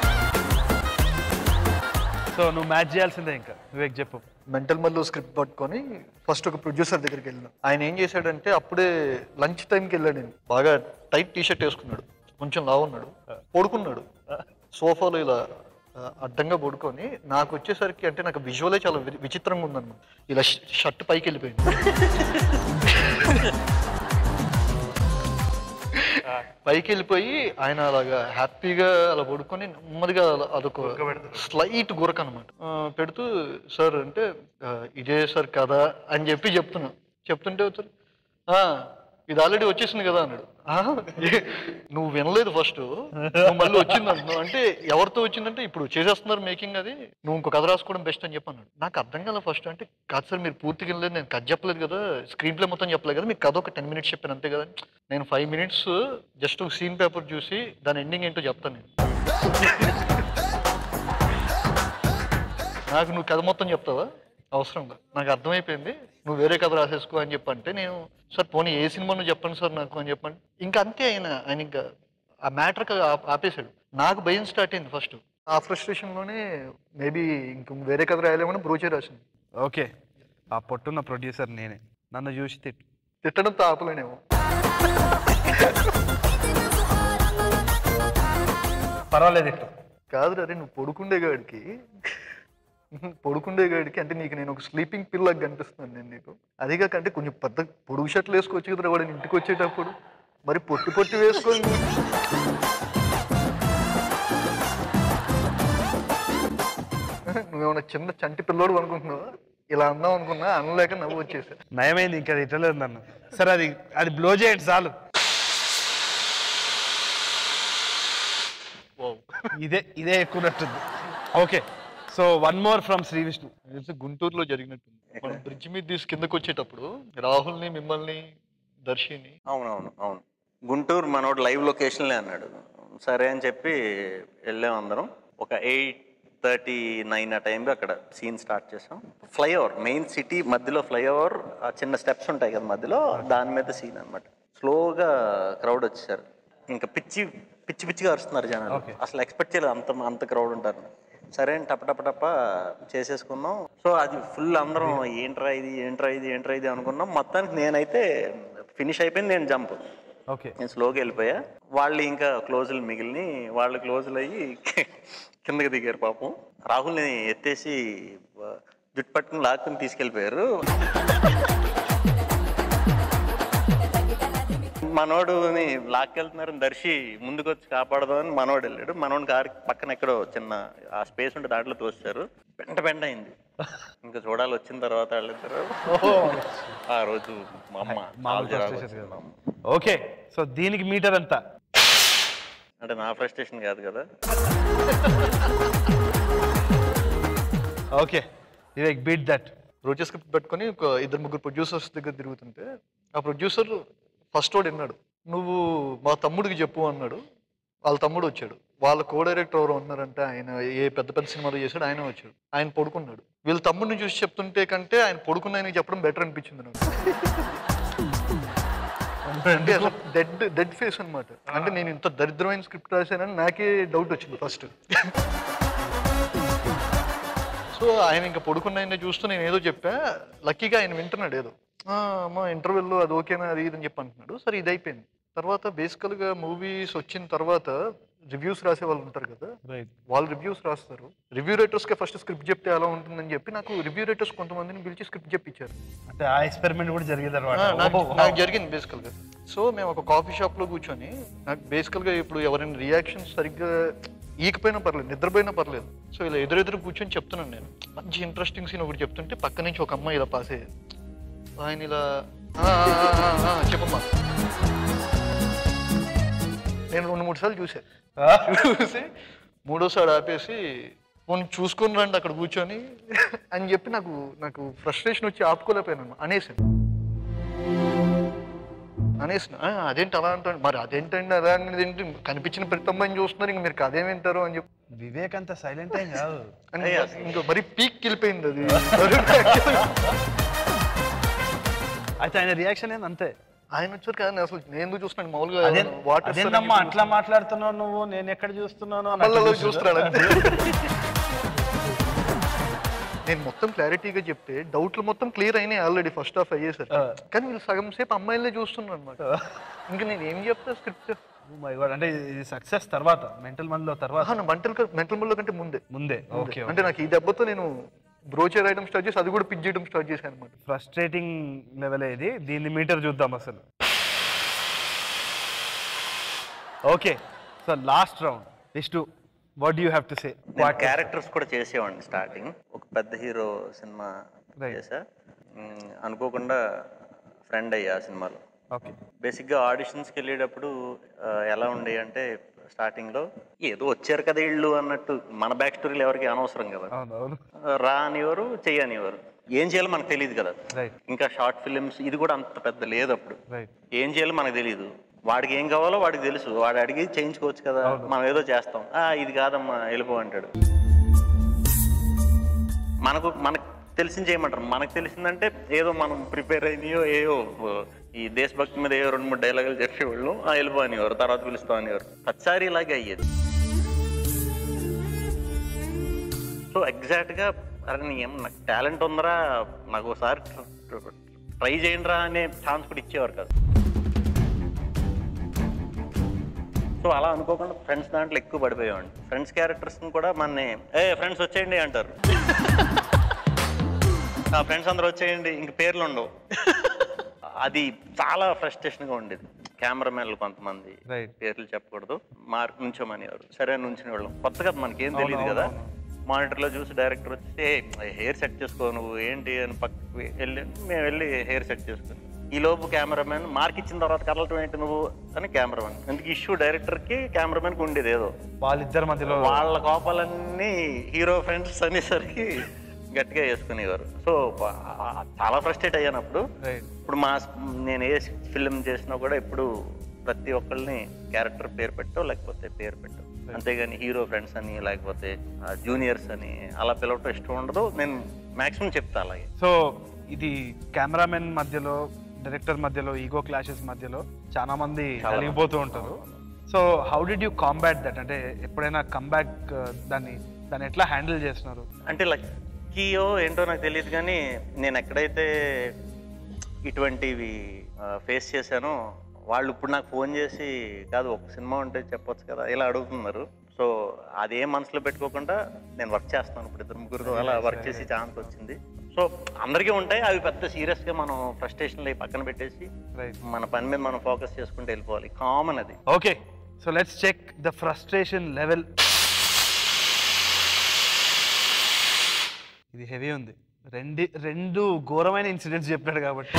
so నువ్వు మ్యాచ్ చేయాల్సిందే ఇంకా వివేక్ చెప్పు మెంటల్ మల్లో స్క్రిప్ట్ పట్టుకొని ఫస్ట్ ఒక ప్రొడ్యూసర్ దగ్గరికి వెళ్ళిన ఆయన ఏం చేశాడంటే అప్పుడే లంచ్ టైంకి వెళ్ళాడు నేను బాగా టైట్ టీ షర్ట్ వేసుకున్నాడు కొంచెం లావు ఉన్నాడు పడుకున్నాడు సోఫాలో ఇలా ఆ, అడ్డంగా పడుకొని నాకు వచ్చేసరికి అంటే నాకు విజువలే చాలా వి- విచిత్రంగా ఉందన్నమాట ఇలా షర్ట్ పైకి వెళ్ళిపోయింది పైకి వెళ్ళిపోయి ఆయన అలాగా హ్యాపీగా అలా పడుకొని నెమ్మదిగా అలా- అదొక స్లైట్ గురక అనమాట పెడుతూ సార్ అంటే "ఆ, ఇదే సార్ కదా అని చెప్పి చెప్తున్నా చెప్తుంటే అవుతారు "ఆ, ఇది ఆల్రెడీ వచ్చేసింది కదా అన్నాడు "ఆ, ఏ- నువ్వు వినలేదు ఫస్ట్ నువ్వు మళ్ళీ వచ్చింది అంటున్నావు అంటే ఎవరితో వచ్చిందంటే ఇప్పుడు చేసేస్తున్నారు మేకింగ్ అది నువ్వు ఇంకో కథ రాసుకోవడం బెస్ట్ అని చెప్పి అన్నాడు నాకు అర్థం కాలే ఫస్ట్ అంటే కాదు సార్ మీరు పూర్తిగా వినలేదు నేను కథ చెప్పలేదు కదా స్క్రీన్ ప్లే మొత్తం చెప్పలేదు కదా మీకు కథ ఒక టెన్ మినిట్స్ చెప్పాను అంతే కదా నేను ఫైవ్ మినిట్స్ జస్ట్ ఒక సీన్ పేపర్ చూసి దాని ఎండింగ్ ఏంటో చెప్తాను నేను నాకు నువ్వు కథ మొత్తం చెప్తావా అవసరం లేదు నాకు అర్థమైపోయింది నువ్వు వేరే కథ రాసేసుకో అని చెప్పంటే నేను సార్ పోనీ ఏ సినిమా నువ్వు చెప్పండి సార్ నాకు అని చెప్పండి ఇంకా అంతే ఆయన ఆయన ఇంకా ఆ మ్యాటర్ ఆపేశాడు నాకు భయం స్టార్ట్ అయింది ఫస్ట్ ఆ ఫ్రస్ట్రేషన్లోనే మేబీ ఇంక వేరే కథ రాయలేమని బ్రోచే రాసింది ఓకే ఆ పొట్టున్న ప్రొడ్యూసర్ నేనే నన్ను చూసి తిట్టు తిట్టడంతో ఆపలేనేమో పర్వాలేదు తిట్టు కాదు రే నువ్వు పడుకుండే గాడికి పొడుకుండే గాడికి అంటే నీకు నేను ఒక స్లీపింగ్ పిల్ లాగా కనిపిస్తున్నాను నేను నీకు అదే కాక అంటే కొంచెం పెద్ద పొడుగు షర్ట్లు వేసుకొచ్చి కదా వాడు ఇంటికి వచ్చేటప్పుడు మరి పొట్టి పొట్టి వేసుకొని నువ్వేమన్నా చిన్న చంటి పిల్లోడు అనుకుంటున్నావా ఇలా అందాం అనుకున్నా అనలేక నవ్వు వచ్చేసా నయమైంది ఇంకా ఇట్టలేదు నన్ను సరే అది అది బ్లో చేయండి చాలు ఇదే ఇదే ఎక్కువనట్టుంది okay so one more from Shri Vishnu తెలిసి గుంటూరులో జరిగినట్టుంది మనం బ్రిడ్జ్ మీద తీసి కిందకు వచ్చేటప్పుడు రాహుల్ని మిమ్మల్ని దర్శిని అవునవును అవును గుంటూరు మనోడు లైవ్ లొకేషన్లే అన్నాడు సరే అని చెప్పి వెళ్ళాం అందరం ఒక ఎయిట్ థర్టీ నైన్ ఆ టైంలో అక్కడ సీన్ స్టార్ట్ చేసాం ఫ్లైఓవర్ మెయిన్ సిటీ మధ్యలో ఫ్లైఓవర్ ఆ చిన్న స్టెప్స్ ఉంటాయి కదా మధ్యలో దాని మీద సీన్ అన్నమాట స్లోగా క్రౌడ్ వచ్చేసారు ఇంకా పిచ్చి పిచ్చి పిచ్చిగా అరుస్తున్నారు జనాలు అసలు ఎక్స్పెక్ట్ చేయలేదు అంత అంత క్రౌడ్ ఉంటారు సరే అని టప టప టప చేసేసుకున్నాం సో అది ఫుల్ అందరం ఏంట్రా ఇది ఏంట్రా ఇది ఏంట్రా ఇది అనుకున్నాం మొత్తానికి నేనైతే ఫినిష్ అయిపోయింది నేను జంప్ ఓకే నేను స్లోగా వెళ్ళిపోయా వాళ్ళు ఇంకా క్లోజులు మిగిలిని వాళ్ళు క్లోజులు అయ్యి కిందకి దిగారు పాపం రాహుల్ని ఎత్తేసి ఆ, జుట్టు పట్టుకుని లాక్కుని తీసుకెళ్ళిపోయారు మనోడుని లాక్కెళ్తున్నారని దర్శి ముందుకు వచ్చి కాపాడదామని మనోడు వెళ్ళాడు మనోడు కారు పక్కన ఎక్కడో చిన్న ఆ స్పేస్ ఉంటే దాంట్లో తోస్తారు పెంట పెంట అయింది ఇంకా చూడాలి వచ్చిన తర్వాత వాళ్ళిద్దరు ఆ రోజు మా అమ్మ చాలా చిరాకు వచ్చింది మా అమ్మ. ఓకే సో దీనికి మీటర్ ఎంత అంటే నా ఫ్రస్ట్రేషన్ కాదు కదా okay Vivek beat that Roja script పెట్టుకొని ఒక ఇద్దరు ముగ్గురు ప్రొడ్యూసర్స్ దగ్గర తిరుగుతుంటే ఆ ప్రొడ్యూసర్ ఫస్ట్ వాడు విన్నాడు నువ్వు మా తమ్ముడికి చెప్పు అన్నాడు వాళ్ళ తమ్ముడు వచ్చాడు వాళ్ళ కో డైరెక్టర్ ఎవరు ఉన్నారంటే ఆయన ఏ పెద్ద పెద్ద సినిమాలు చేశాడు ఆయన వచ్చాడు ఆయన పడుకున్నాడు వీళ్ళ తమ్ముడిని చూసి చెప్తుంటే కంటే ఆయన పడుకున్న ఆయనకి చెప్పడం బెటర్ అనిపించింది నాకు అంటే డెడ్ డెడ్ ఫేస్ అన్నమాట అంటే నేను ఇంత దరిద్రమైన స్క్రిప్ట్ రాశానని నాకే డౌట్ వచ్చింది ఫస్ట్ సో ఆయన ఇంకా పడుకున్న ఆయన చూస్తూ నేను ఏదో చెప్పా లక్కీగా ఆయన వింటున్నాడు ఏదో "ఆ, అమ్మా ఇంటర్వెల్లో అది ఓకేనా అది ఇది అని చెప్పి అంటున్నాడు సరే ఇది అయిపోయింది తర్వాత బేసికల్గా మూవీస్ వచ్చిన తర్వాత రివ్యూస్ రాసే వాళ్ళు ఉంటారు కదా రైట్ వాళ్ళు రివ్యూస్ రాస్తారు రివ్యూ రైటర్స్కే ఫస్ట్ స్క్రిప్ట్ చెప్తే ఎలా ఉంటుందని చెప్పి నాకు రివ్యూ రైటర్స్ కొంతమందిని పిలిచి స్క్రిప్ట్ చెప్పించారు అంటే ఆ ఎక్స్పెరిమెంట్ కూడా జరిగేది ఆ, నాకు అనమాట నాకు జరిగింది బేసికల్గా సో మేము ఒక కాఫీ షాప్లో కూర్చొని నాకు బేసికల్గా ఇప్పుడు ఎవరైనా రియాక్షన్ సరిగ్గా ఈకపోయినా పర్లేదు నిద్రపోయినా పర్లేదు సో ఇలా ఎదురెదురు కూర్చొని చెప్తున్నాను నేను మంచి ఇంట్రెస్టింగ్ సీన్ ఒకటి చెప్తుంటే పక్క నుంచి ఒక అమ్మాయి ఇలా పాస్ అయ్యేది ఆయన ఇలా "ఆ, ఆ, ఆ, ఆ, ఆ, చెప్పమ్మా నేను రెండు మూడు సార్లు చూసాను చూసి మూడోసారి ఆపేసి పోనీ చూసుకొని రండి అక్కడ కూర్చొని అని చెప్పి నాకు నాకు ఫ్రస్ట్రేషన్ వచ్చి ఆపుకోలేకపోయాను అనేసాను అనేసిన "ఆ, అదేంటి అలా అంటాడు మరి అదేంటండి అలా అనేది ఏంటి కనిపించిన ప్రతి అమ్మాయిని చూస్తున్నారు ఇంక మీరు అదేం వింటారు అని చెప్పి వివేక్ అంత సైలెంట్ ఏం కాదు అని ఇంకా మరి పీక్ వెళ్ళిపోయింది అది అయితే ఆయన రియాక్షన్ ఏంది అంతే ఆయన వచ్చారు కదా అసలు నేను ఎందుకు చూస్తున్నాను మామూలుగా అదే వాటర్ అదేందమ్మా అట్లా మాట్లాడుతున్నావు నువ్వు నేను ఎక్కడ చూస్తున్నాను అని అట్లా కళ్ళలో చూస్తున్నాడు. చూస్తున్నాడు అంతే. నేను మొత్తం క్లారిటీగా చెప్తే డౌట్లు మొత్తం క్లియర్ అయినాయి ఆల్రెడీ ఫస్ట్ హాఫ్ అయ్యేసరి ఆ. కానీ వీళ్ళు సగం సేపు అమ్మాయిలనే చూస్తున్నారు అనమాట ఇంకా నేను ఏం చెప్తా స్క్రిప్ట్ Oh my God, అంటే ఇది సక్సెస్ తర్వాత మెంటల్ మందిలో తర్వాత మెంటల్ మెంటల్ ముల్లో కంటే ముందే ముందే ఓకే అంటే నాకు ఈ దెబ్బతో నేను బ్రోచర్ రాయడం స్టార్ట్ చేసి అది కూడా పిక్ చేయడం స్టార్ట్ చేశాను అనమాట ఫ్రస్ట్రేటింగ్ లెవెల్ ఇది దీన్ని మీటర్ చూద్దాం అసలు okay so last round Vishnu what you have to say నేను క్యారెక్టర్స్ కూడా చేసేవాడిని స్టార్టింగ్ ఒక పెద్ద హీరో సినిమా Right. చేసా మ్, అనుకోకుండా ఫ్రెండ్ అయ్యా ఆ సినిమాలో ఓకే బేసిక్గా ఆడిషన్స్కి వెళ్ళేటప్పుడు ఆ, ఎలా ఉండే అంటే స్టార్టింగ్లో ఏదో వచ్చారు కదా ఇళ్ళు అన్నట్టు మన బ్యాక్ స్టోరీలు ఎవరికి అనవసరం కదా అవును అవును రా అనేవారు చెయ్యనివారు ఏం చేయాలో మనకు తెలియదు కదా రైట్ ఇంకా షార్ట్ ఫిలిమ్స్ ఇది కూడా అంత పెద్ద లేదు అప్పుడు రైట్ ఏం చేయాలో మనకు తెలియదు వాడికి ఏం కావాలో వాడికి తెలుసు వాడు అడిగి చేయించుకోవచ్చు కదా మనం ఏదో చేస్తాం ఆ ఇది కాదమ్మా వెళ్ళిపో అంటాడు మనకు మనకు తెలిసింది చేయమంటారు మనకు తెలిసిందంటే ఏదో మనం ప్రిపేర్ అయినాయో ఏవో ఈ దేశభక్తి మీద ఏవో రెండు మూడు డైలాగులు చెప్పేవాళ్ళు ఆ వెళ్ళిపో అనేవారు తర్వాత పిలుస్తాం అనేవారు ప్రతిసారి ఇలాగే అయ్యేది సో ఎగ్జాక్ట్గా అరే నీ ఏం నాకు టాలెంట్ ఉందరా నాకు ఒకసారి ట్రై చేయండి రా అనే ఛాన్స్ కూడా ఇచ్చేవారు కదా సో సో అలా అనుకోకుండా ఫ్రెండ్స్ దాంట్లో ఎక్కువ పడిపోయామండి ఫ్రెండ్స్ క్యారెక్టర్స్ని కూడా మన ఏ ఫ్రెండ్స్ వచ్చేయండి అంటారు ఆ ఫ్రెండ్స్ అందరూ వచ్చేయండి ఇంక పేర్లు ఉండవు అది చాలా ఫ్రస్ట్రేషన్గా ఉండేది కెమెరామెన్లు కొంతమంది Right. పేర్లు చెప్పకూడదు మార్క్ నుంచోమనేవారు సరే నుంచుని వాళ్ళం కొత్త కదా మనకేం తెలియదు కదా మానిటర్లో చూసి డైరెక్టర్ వచ్చి ఏ హెయిర్ సెట్ చేసుకో నువ్వు ఏంటి అని పక్కకి వెళ్ళి మేము వెళ్ళి హెయిర్ సెట్ చేసుకుని ఈ లోపు కెమెరామెన్ మార్క్ ఇచ్చిన తర్వాత కదలటం ఏంటి నువ్వు అని కెమెరామెన్ ఎందుకు ఇష్యూ డైరెక్టర్కి కెమెరామెన్కి ఉండేది ఏదో వాళ్ళిద్దరి మధ్యలో వాళ్ళ కోపాలన్నీ హీరో ఫ్రెండ్స్ అనేసరికి గట్టిగా వేసుకునేవారు సో ఆ- చాలా ఫ్రస్ట్రేట్ అయ్యాను అప్పుడు రైట్ ఇప్పుడు మా నేను ఏ ఫిల్మ్ చేసినా కూడా ఎప్పుడు ప్రతి ఒక్కళ్ళని క్యారెక్టర్ పేరు పెట్టో లేకపోతే పేరు పెట్టో అంతేగాని హీరో ఫ్రెండ్స్ అని లేకపోతే జూనియర్స్ అని అలా పిలవటం ఇష్టం ఉండదు నేను మాక్సిమం చెప్తా అలాగే సో ఇది కెమెరామెన్ మధ్యలో డైరెక్టర్ మధ్యలో ఈగో క్లాషెస్ మధ్యలో చాలా మంది కలిగిపోతూ ఉంటారు so how did you combat that అంటే ఎప్పుడైనా కంబ్యాక్ దాన్ని దాన్ని ఎట్లా హ్యాండిల్ చేస్తున్నారు అంటే లక్కీయో ఏంటో నాకు తెలియదు కానీ నేను ఎక్కడైతే ఇటువంటివి ఫేస్ చేశానో వాళ్ళు ఇప్పుడు నాకు ఫోన్ చేసి కాదు ఒక సినిమా ఉంటే చెప్పొచ్చు కదా ఇలా అడుగుతున్నారు సో అదేం మనసులో పెట్టుకోకుండా నేను వర్క్ చేస్తాను ఇప్పుడు ఇద్దరు ముగ్గురు అలా వర్క్ చేసి ఛాన్స్ వచ్చింది సో అందరికీ ఉంటాయి అవి పెద్ద సీరియస్గా మనం ఫ్రస్ట్రేషన్లు పక్కన పెట్టేసి రైట్ మన పని మీద మనం ఫోకస్ చేసుకుంటూ వెళ్ళిపోవాలి కామన్ అది okay so let's check the frustration level ఇది హెవీ ఉంది రెండు రెండు ఘోరమైన ఇన్సిడెంట్స్ చెప్పాడు కాబట్టి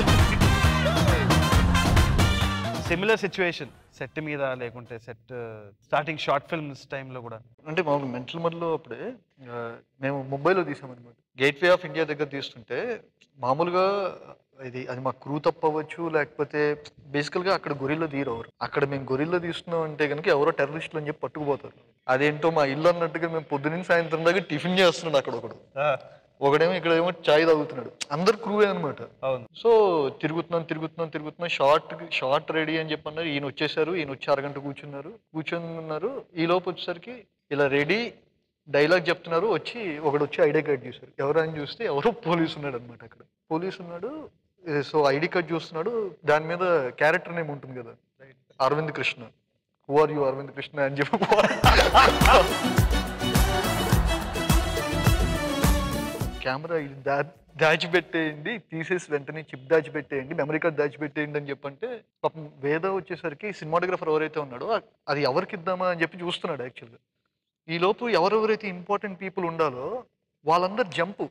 సిమిలర్ సిచ్యువేషన్ సెట్ మీద లేకుంటే సెట్ స్టార్టింగ్ షార్ట్ ఫిల్మ్స్ టైంలో కూడా అంటే మామూలు మెంటల్ మడ్లో అప్పుడే ఆ, మేము ముంబైలో తీసామన్నమాట గేట్వే ఆఫ్ ఇండియా దగ్గర తీస్తుంటే మామూలుగా ఇది అది మా క్రూ తప్పవచ్చు లేకపోతే బేసికల్గా అక్కడ గొరిల్లో తీరవరు అక్కడ మేము గొరిల్లో తీస్తున్నాం అంటే కనుక ఎవరో టెర్రరిస్టులు అని చెప్పి పట్టుకుపోతారు అదేంటో మా ఇల్లు అన్నట్టుగా మేము పొద్దున్న సాయంత్రం దాకా టిఫిన్ చేస్తున్నాడు అక్కడ ఒకడు ఒకడేమో ఇక్కడ ఏమో చాయ్ తాగుతున్నాడు అందరు క్రూవే అనమాట అవును సో తిరుగుతున్నాం తిరుగుతున్నాం తిరుగుతున్నాం షార్ట్ షార్ట్ రెడీ అని చెప్పి అన్నారు ఈయన వచ్చేసారు ఈయన వచ్చి అరగంట కూర్చున్నారు కూర్చొని ఉన్నారు ఈ లోపు వచ్చేసరికి ఇలా రెడీ డైలాగ్ చెప్తున్నారు వచ్చి ఒకడు వచ్చి ఐడి కార్డ్ చూసారు ఎవరు అని చూస్తే ఎవరో పోలీస్ ఉన్నాడు అనమాట అక్కడ పోలీస్ ఉన్నాడు సో ఐడి కార్డ్ చూస్తున్నాడు దాని మీద క్యారెక్టర్ నేమ్ ఉంటుంది కదా Aravind Krishna who are you Aravind Krishna అని చెప్పి కెమెరా ఇది దా దాచిపెట్టేయండి తీసేసి వెంటనే చిప్ దాచిపెట్టేయండి మెమరీ కార్డ్ దాచిపెట్టేయండి అని చెప్పంటే పాపం వేద వచ్చేసరికి సినిమాటోగ్రఫర్ ఎవరైతే ఉన్నాడో అ- అది ఎవరికి ఇద్దామా అని చెప్పి చూస్తున్నాడు యాక్చువల్గా ఈ లోపు ఎవరెవరైతే ఇంపార్టెంట్ పీపుల్ ఉండాలో వాళ్ళందరు జంపు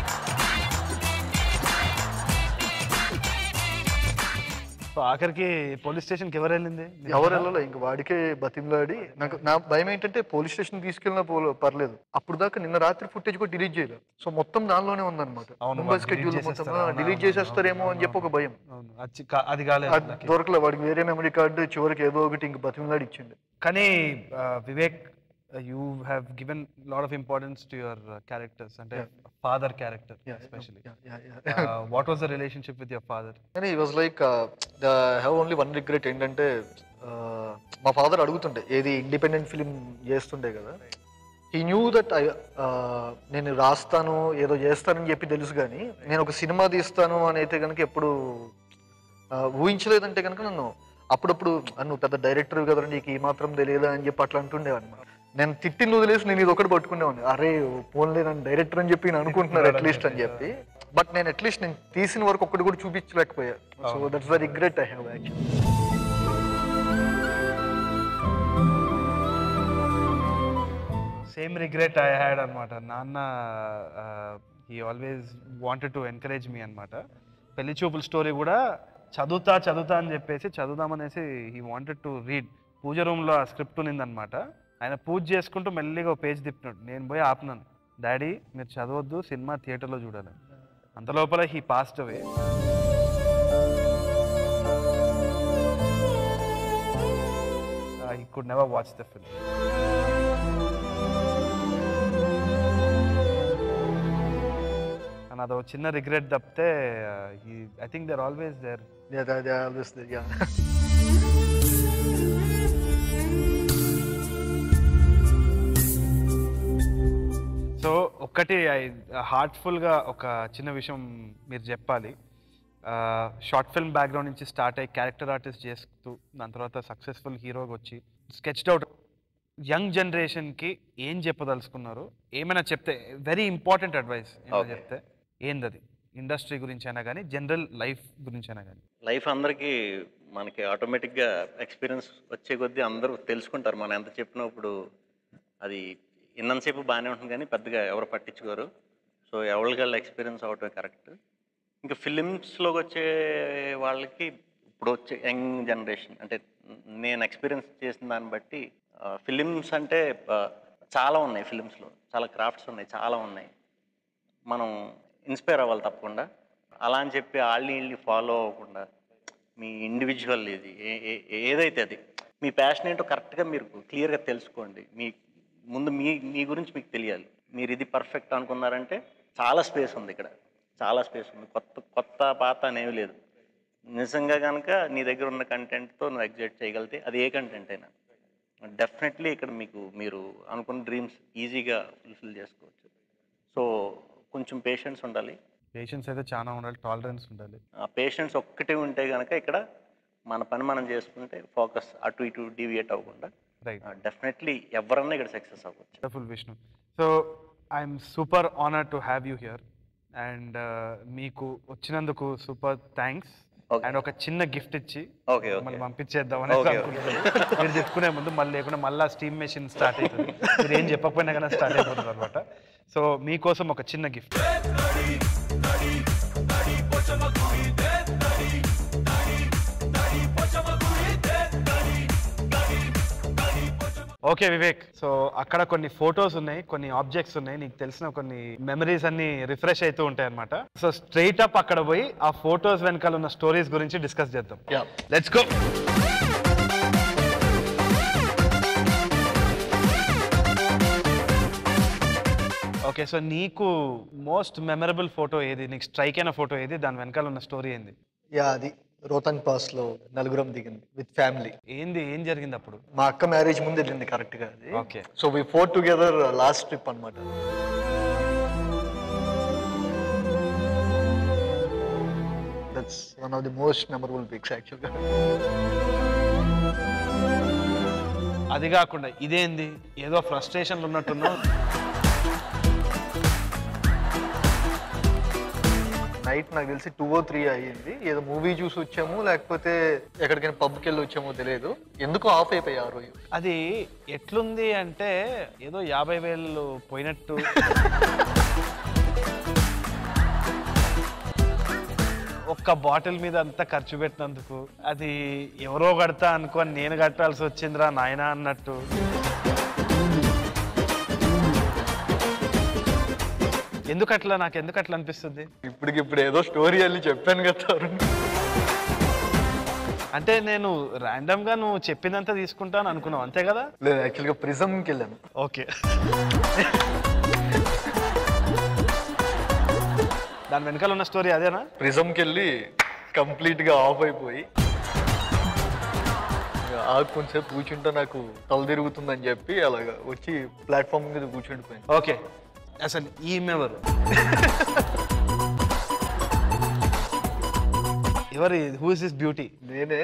సో ఆఖరికి పోలీస్ స్టేషన్కి ఎవరు వెళ్ళింది ఎవరు వెళ్ళాలో ఇంక వాడికే బతిమలాడి నాకు నా భయం ఏంటంటే పోలీస్ స్టేషన్ తీసుకెళ్ళినా పో- పర్లేదు అప్పుడు దాకా నిన్న రాత్రి ఫుటేజ్ కూడా డిలీట్ చేయలేదు సో మొత్తం దానిలోనే ఉందన్నమాట అవును, ముంబై వాళ్ళు delete స్కెడ్యూల్ మొత్తం చేసేస్తారు. అవును, డిలీట్ అవును, చేసేస్తారేమో అని చెప్పి ఒక భయం అవును అది కా- అది కాలేదు అది నాకు. దొరకలే వాడికి వేరే మెమరీ కార్డు చివరికి ఏదో ఒకటి ఇంక బతిమలాడి ఇచ్చిండు కానీ Vivek you have given lot of importance to your characters అంటే father character especially what was the relationship with your father కానీ he was like have only one regret ఏంటంటే uh, మా ఫాదర్ అడుగుతుండే ఏది ఇండిపెండెంట్ ఫిలిం చేస్తుండే కదా ఈ న్యూ దట్ ఐ నేను రాస్తాను ఏదో చేస్తానని చెప్పి తెలుసు కానీ నేను ఒక సినిమా తీస్తాను అని అయితే కనుక ఎప్పుడు uh, ఊహించలేదంటే కనుక నన్ను అప్పుడప్పుడు "ఆ, నువ్వు పెద్ద డైరెక్టర్ కదా నీకు ఈ మాత్రం తెలియదా అని చెప్పి అట్లా అంటుండేవాడిని నేను తిట్టింది వదిలేసి నేను ఇది ఒకటి పట్టుకునేవాడిని అరే పోన్లే నన్ను డైరెక్టర్ అని చెప్పి నేను అనుకుంటున్నారు అట్లీస్ట్ అని చెప్పి బట్ నేను అట్లీస్ట్ నేను తీసిన వరకు ఒక్కటి కూడా చూపించలేకపోయా so that's the regret I have actually same regret I had అనమాట నాన్న he always wanted to encourage me అనమాట పెళ్లి చూపుల స్టోరీ కూడా చదువుతా చదువుతా అని చెప్పేసి చదువుదామనేసి హీ వాంటెడ్ టు రీడ్ పూజ రూమ్లో ఆ స్క్రిప్ట్ ఉన్నిందనమాట ఆయన పూజ చేసుకుంటూ మెల్లిగా పేజ్ తిప్పినాడు నేను పోయి ఆపినాను డాడీ మీరు చదవద్దు సినిమా థియేటర్లో చూడాలి అంత లోపల he passed away he could never watch the film అని అదో చిన్న రిగ్రెట్ తప్పితే I think they're always there Yeah, they, they are always there, yeah. So ఒక్కటి హార్ట్ఫుల్గా ఒక చిన్న విషయం మీరు చెప్పాలి షార్ట్ ఫిల్మ్ బ్యాక్గ్రౌండ్ నుంచి స్టార్ట్ అయ్యి క్యారెక్టర్ ఆర్టిస్ట్ చేస్తూ దాని తర్వాత సక్సెస్ఫుల్ హీరోగా వచ్చి స్కెచ్డ్ అవుట్ యంగ్ జనరేషన్కి ఏం చెప్పదలుచుకున్నారు ఏమైనా చెప్తే వెరీ ఇంపార్టెంట్ అడ్వైస్ ఏమైనా Okay. చెప్తే ఏంది అది ఇండస్ట్రీ గురించి అయినా కానీ జనరల్ లైఫ్ గురించి అయినా కానీ లైఫ్ అందరికీ మనకి ఆటోమేటిక్గా ఎక్స్పీరియన్స్ వచ్చే కొద్దీ అందరూ తెలుసుకుంటారు మనం ఎంత చెప్పినప్పుడు అది ఇన్నంతసేపు బాగానే ఉంటుంది కానీ పెద్దగా ఎవరు పట్టించుకోరు సో ఎవరికల్లా ఎక్స్పీరియన్స్ అవటమే కరెక్ట్ ఇంకా ఫిలిమ్స్లోకి వచ్చే వాళ్ళకి ఇప్పుడు వచ్చే యంగ్ జనరేషన్ అంటే నేను ఎక్స్పీరియన్స్ చేసిన దాన్ని బట్టి ఫిలిమ్స్ అంటే ఆ, చాలా ఉన్నాయి ఫిలిమ్స్లో చాలా క్రాఫ్ట్స్ ఉన్నాయి చాలా ఉన్నాయి మనం ఇన్స్పైర్ అవ్వాలి తప్పకుండా అలా అని చెప్పి వాళ్ళని వీళ్ళని ఫాలో అవ్వకుండా మీ ఇండివిజువల్ ఇది ఏ- ఏ- ఏదైతే అది మీ ప్యాషన్ ఏంటో కరెక్ట్గా మీరు క్లియర్గా తెలుసుకోండి మీ ముందు మీ మీ గురించి మీకు తెలియాలి మీరు ఇది పర్ఫెక్ట్ అనుకున్నారంటే చాలా స్పేస్ ఉంది ఇక్కడ చాలా స్పేస్ ఉంది కొత్త కొత్త పాత అనేవి లేదు నిజంగా కనుక నీ దగ్గర ఉన్న కంటెంట్తో నువ్వు ఎగ్జైట్ చేయగలిగితే అది ఏ కంటెంట్ అయినా డెఫినెట్లీ ఇక్కడ మీకు మీరు అనుకున్న డ్రీమ్స్ ఈజీగా ఫుల్ఫిల్ చేసుకోవచ్చు సో కొంచెం పేషెన్స్ ఉండాలి పేషెన్స్ అయితే చాలా ఉండాలి టాలరెన్స్ ఉండాలి ఆ పేషెన్స్ ఒక్కటే ఉంటే కనుక ఇక్కడ మన పని మనం చేసుకుంటే ఫోకస్ అటు ఇటు డివియేట్ అవ్వకుండా రైట్ డెఫినెట్లీ ఎవరన్నా ఇక్కడ సక్సెస్ అవ్వచ్చు wonderful Vishnu so I'm super honour to have you here and మీకు వచ్చినందుకు సూపర్ థ్యాంక్స్ Okay. అండ్ ఒక చిన్న గిఫ్ట్ ఇచ్చి ఓకే మళ్ళీ ఓకే పంపించేద్దాం Okay, okay. అనుకుంటున్నాను మీరు చెప్పుకునే ముందు మళ్ళీ లేకుండా మళ్ళీ స్టీమ్ మెషిన్ స్టార్ట్ అవుతుంది మీరు ఏం చెప్పకపోయినా కానీ స్టార్ట్ అయిపోతుంది అనమాట సో మీకోసం ఒక చిన్న గిఫ్ట్ ఓకే వివేక్ సో అక్కడ కొన్ని ఫొటోస్ ఉన్నాయి కొన్ని ఆబ్జెక్ట్స్ ఉన్నాయి నీకు తెలిసిన కొన్ని మెమరీస్ అన్ని రిఫ్రెష్ అవుతూ ఉంటాయి అనమాట సో స్ట్రైట్ అప్ అక్కడ పోయి ఆ ఫొటోస్ వెనకాల ఉన్న స్టోరీస్ గురించి డిస్కస్ చేద్దాం yeah let's go okay so నీకు మోస్ట్ మెమరబుల్ ఫోటో ఏది నీకు స్ట్రైక్ అయిన ఫోటో ఏది దాని వెనకాల ఉన్న స్టోరీ ఏంది యా అది రోహతంగ్ పాస్ లో నలుగురం దిగింది విత్ ఫ్యామిలీ ఏంది ఏం జరిగింది అప్పుడు మా అక్క మ్యారేజ్ ముందు వెళ్ళింది కరెక్ట్ గా అది okay so we four together last trip అన్నమాట that's one of the most memorable pics యాక్చువల్గా అది కాకుండా ఇదేంది ఏదో ఫ్రస్ట్రేషన్లు ఉన్నట్టున్నావు నైట్ నాకు తెలిసి టూ ఓ త్రీ అయ్యింది ఏదో మూవీ చూసి వచ్చాము లేకపోతే ఎక్కడికైనా పబ్కి వెళ్ళి వచ్చామో తెలియదు ఎందుకో ఆఫ్ అయిపోయి ఆ రోజు అది ఎట్లుంది అంటే ఏదో యాభై వేలు పోయినట్టు ఒక్క బాటిల్ మీద అంతా ఖర్చు పెట్టినందుకు అది ఎవరో కడతా అనుకొని నేను కట్టాల్సి వచ్చిందిరా నాయనా అన్నట్టు ఎందుకు అట్లా నాకు ఎందుకు అట్లా అనిపిస్తుంది ఇప్పటికిప్పుడు ఏదో స్టోరీ వెళ్ళి చెప్పాను కదా తరుణ్. అంటే నేను random గా నువ్వు చెప్పిందంతా తీసుకుంటాను అనుకున్నావు అంతే కదా లేదు యాక్చువల్గా ప్రిజంకి వెళ్ళాను ఓకే దాని వెనకాల ఉన్న స్టోరీ అదేనా ప్రిజంకి వెళ్ళి కంప్లీట్గా ఆఫ్ అయిపోయి ఆగు కొంచెంసేపు కూర్చుంటే నాకు తల తిరుగుతుందని చెప్పి అలాగా వచ్చి ప్లాట్ఫామ్ మీద కూర్చుండిపోయింది ఓకే అసలు ఈమెవరు ఎవరు హూ ఇస్ దిస్ బ్యూటీ నేనే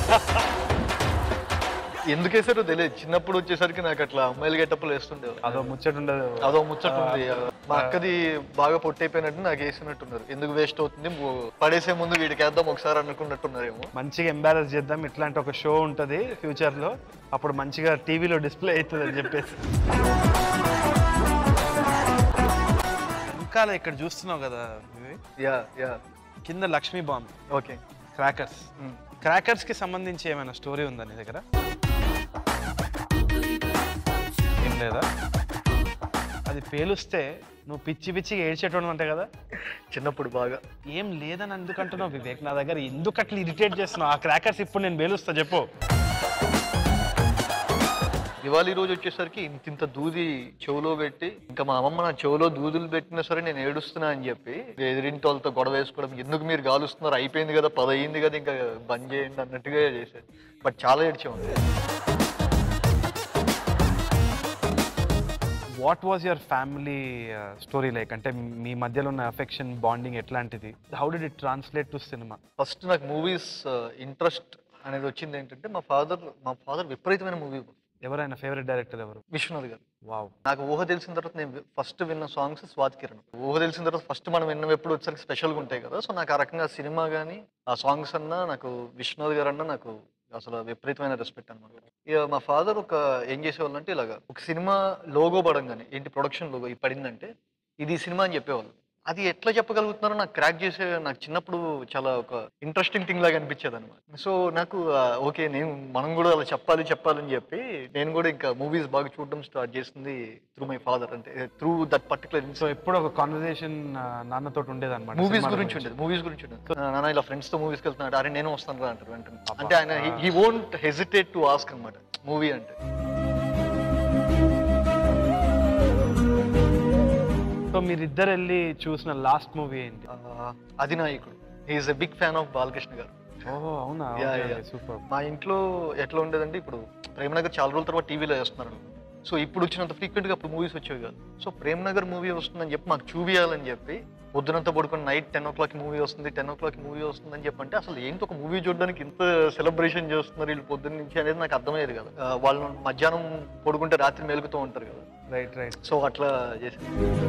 ఎందుకు వేసారో తెలియదు చిన్నప్పుడు వచ్చేసరికి నాకు అట్లా అమ్మాయిలు గెట్టప్పులు వేస్తుండేవారు అదో ముచ్చట ఉండదు అదో ముచ్చట ఉంది మా అక్కది బాగా పొట్టైపోయినట్టు నాకు వేసినట్టున్నారు ఎందుకు వేస్ట్ అవుతుంది మో- పడేసే ముందు వీడికి వేద్దాం ఒకసారి అనుకున్నట్టున్నారేమో మంచిగా ఎంబారస్ చేద్దాం ఇట్లాంటి ఒక షో ఉంటుంది ఫ్యూచర్లో అప్పుడు మంచిగా టీవీలో డిస్ప్లే అవుతుంది అని చెప్పేసి ఇంకా ఇక్కడ చూస్తున్నావు కదా వివేక్, యా యా కింద Lakshmi bomb okay crackers crackers కి సంబంధించి ఏమైనా స్టోరీ ఉందా నీ దగ్గర ఏం లేదా అది పేలుస్తే నువ్వు పిచ్చి పిచ్చిగా ఏడ్చేటోడు అంతే కదా చిన్నప్పుడు బాగా ఏం లేదని ఎందుకంటున్నావు వివేక్ నా దగ్గర ఎందుకు అట్లా ఇరిటేట్ చేస్తున్నావు ఆ క్రాకర్స్ ఇప్పుడు నేను పేలుస్తా చెప్పు దివాళీ రోజు వచ్చేసరికి ఇంత ఇంత దూది చెవులో పెట్టి ఇంకా మా అమ్మమ్మ నా చెవులో దూదులు పెట్టినా సరే నేను ఏడుస్తున్నా అని చెప్పి ఎదిరింటి వాళ్ళతో గొడవ వేసుకోవడం ఎందుకు మీరు గాలుస్తున్నారు అయిపోయింది కదా పది అయింది కదా ఇంకా బంద్ చేయండి అన్నట్టుగా చేశారు బట్ చాలా ఏడ్చాము what was your family story like అంటే మీ మధ్యలో ఉన్న అఫెక్షన్ బాండింగ్ ఎట్లాంటిది how did it translate to cinema first నాకు మూవీస్ ఇంట్రెస్ట్ అనేది వచ్చింది ఏంటంటే మా ఫాదర్ మా ఫాదర్ విపరీతమైన మూవీ ఎవరైనా ఫేవరెట్ డైరెక్టర్ ఎవరు విశ్వనాథ్ గారు వావ్ నాకు ఊహ తెలిసిన తర్వాత నేను ఫస్ట్ విన్న సాంగ్స్ స్వాతి కిరణ్ ఊహ తెలిసిన తర్వాత ఫస్ట్ మనం విన్నవి ఎప్పుడు వచ్చేసరికి స్పెషల్గా ఉంటాయి కదా సో నాకు ఆ రకంగా సినిమా కానీ ఆ సాంగ్స్ అన్నా నాకు విశ్వనాథ్ గారు అన్నా నాకు అసలు విపరీతమైన రెస్పెక్ట్ అనమాట ఇక మా ఫాదర్ ఒక ఏం చేసేవాళ్ళు అంటే ఇలాగా ఒక సినిమా లోగో పడంగానే ఏంటి ప్రొడక్షన్ లోగో ఇది పడిందంటే ఇది ఈ సినిమా అని చెప్పేవాళ్ళు అది ఎట్లా చెప్పగలుగుతున్నారో నాకు క్రాక్ చేసే నాకు చిన్నప్పుడు చాలా ఒక ఇంట్రెస్టింగ్ థింగ్ లాగా అనిపించేది అనమాట సో నాకు ఓకే నేను మనం కూడా అలా చెప్పాలి చెప్పాలని చెప్పి నేను కూడా ఇంకా మూవీస్ బాగా చూడడం స్టార్ట్ చేసింది త్రూ మై ఫాదర్ అంటే త్రూ దట్ పర్టికులర్ సో ఎప్పుడు ఒక కాన్వర్సేషన్ నాన్నతో ఉండేది అనమాట మూవీస్ గురించి ఉండేది మూవీస్ గురించి ఉండేది ఆ, నాన్న ఇలా ఫ్రెండ్స్ తో మూవీస్కి వెళ్తున్నాడు అరే నేను వస్తాను రా అంటారు వెంటనే అంటే ఆయన he won't hesitate to ask అనమాట మూవీ అంటే సో మీరిద్దరు వెళ్ళి చూసిన లాస్ట్ మూవీ ఏంటి ఆ, Adhinayakudu he's a big fan of Balakrishna garu ఓహో అవునా Yeah, yeah. సూపర్ మా ఇంట్లో ఎట్లా ఉండేదంటే ఇప్పుడు ప్రేమనగర్ చాలా రోజుల తర్వాత టీవీలో వేస్తున్నారు సో ఇప్పుడు వచ్చినంత ఫ్రీక్వెంట్గా అప్పుడు మూవీస్ వచ్చేవి కాదు సో ప్రేమనగర్ మూవీ వస్తుందని చెప్పి మాకు చూపియాలని చెప్పి పొద్దునంతా పడుకొని night ten o'clock movie వస్తుంది టెన్ ఓ క్లాక్ మూవీ వస్తుందని చెప్పి అంటే అసలు ఏంటి ఒక మూవీ చూడడానికి ఇంత సెలబ్రేషన్ చేస్తున్నారు వీళ్ళు పొద్దున్న నుంచి అనేది నాకు అర్థమయ్యేది కదా ఆ, వాళ్ళు మధ్యాహ్నం పడుకుంటే రాత్రి మేలుకుతూ ఉంటారు కదా రైట్ రైట్ సో అట్లా చేసి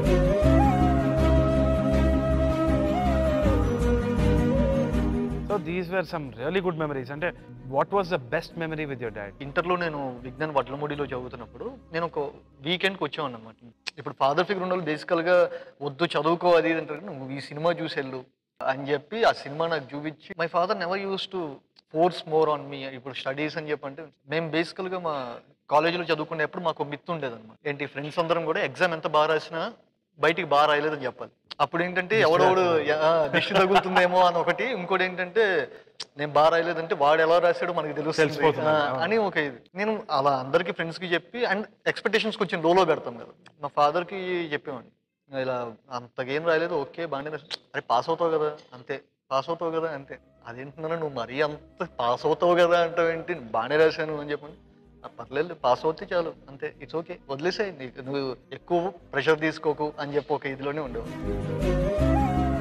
so these were some really good memories అంటే what was the best memory with your dad ఇంటర్లో నేను విజ్ఞాన్ వడ్లమూడిలో చదువుతున్నప్పుడు నేను ఒక వీకెండ్కి వచ్చాను అనమాట ఇప్పుడు ఫాదర్ ఫిగర్ ఉన్న వాళ్ళు బేసికల్గా వద్దు చదువుకో అది ఇది అంటారు నువ్వు ఈ సినిమా చూసి వెళ్ళు అని చెప్పి ఆ సినిమా నాకు చూపించి my father never use to force more on me ఇప్పుడు స్టడీస్ అని చెప్పంటే మేము బేసికల్గా మా కాలేజీలో చదువుకునేప్పుడు మాకు మిత్తు ఉండేది అనమాట ఏంటి ఫ్రెండ్స్ అందరం కూడా ఎగ్జామ్ ఎంత బాగా రాసినా బయటికి బాగా రాయలేదని చెప్పాలి అప్పుడు ఏంటంటే ఎవడెవడు దిష్టి తగులుతుందేమో అని ఒకటి ఇంకోటి ఏంటంటే నేను బాగా రాయలేదంటే వాడు ఎలా రాశాడో మనకి తెలుస్తుంది తెలిసిపోతుంది. ఆ, అని ఒక ఇది నేను అలా అందరికి ఫ్రెండ్స్ కి చెప్పి అండ్ ఎక్స్పెక్టేషన్స్ కొంచెం లోలో పెడతాం కదా మా ఫాదర్ కి చెప్పేవాడిని ఇలా అంతగేం రాయలేదు ఓకే బాగానే రాసా అరే పాస్ అవుతావు కదా అంతే పాస్ అవుతావు కదా అంతే అదేంటున్నా నువ్వు మరీ అంత పాస్ అవుతావు కదా అంటావు ఏంటి బాగానే రాశాను అని చెప్పండి "ఆ, పర్లేదు పాస్ అవుతే చాలు అంతే ఇట్స్ ఓకే వదిలేసాయి నీకు నువ్వు ఎక్కువ ప్రెషర్ తీసుకోకు అని చెప్పి ఒక ఇదిలోనే ఉండేవాడు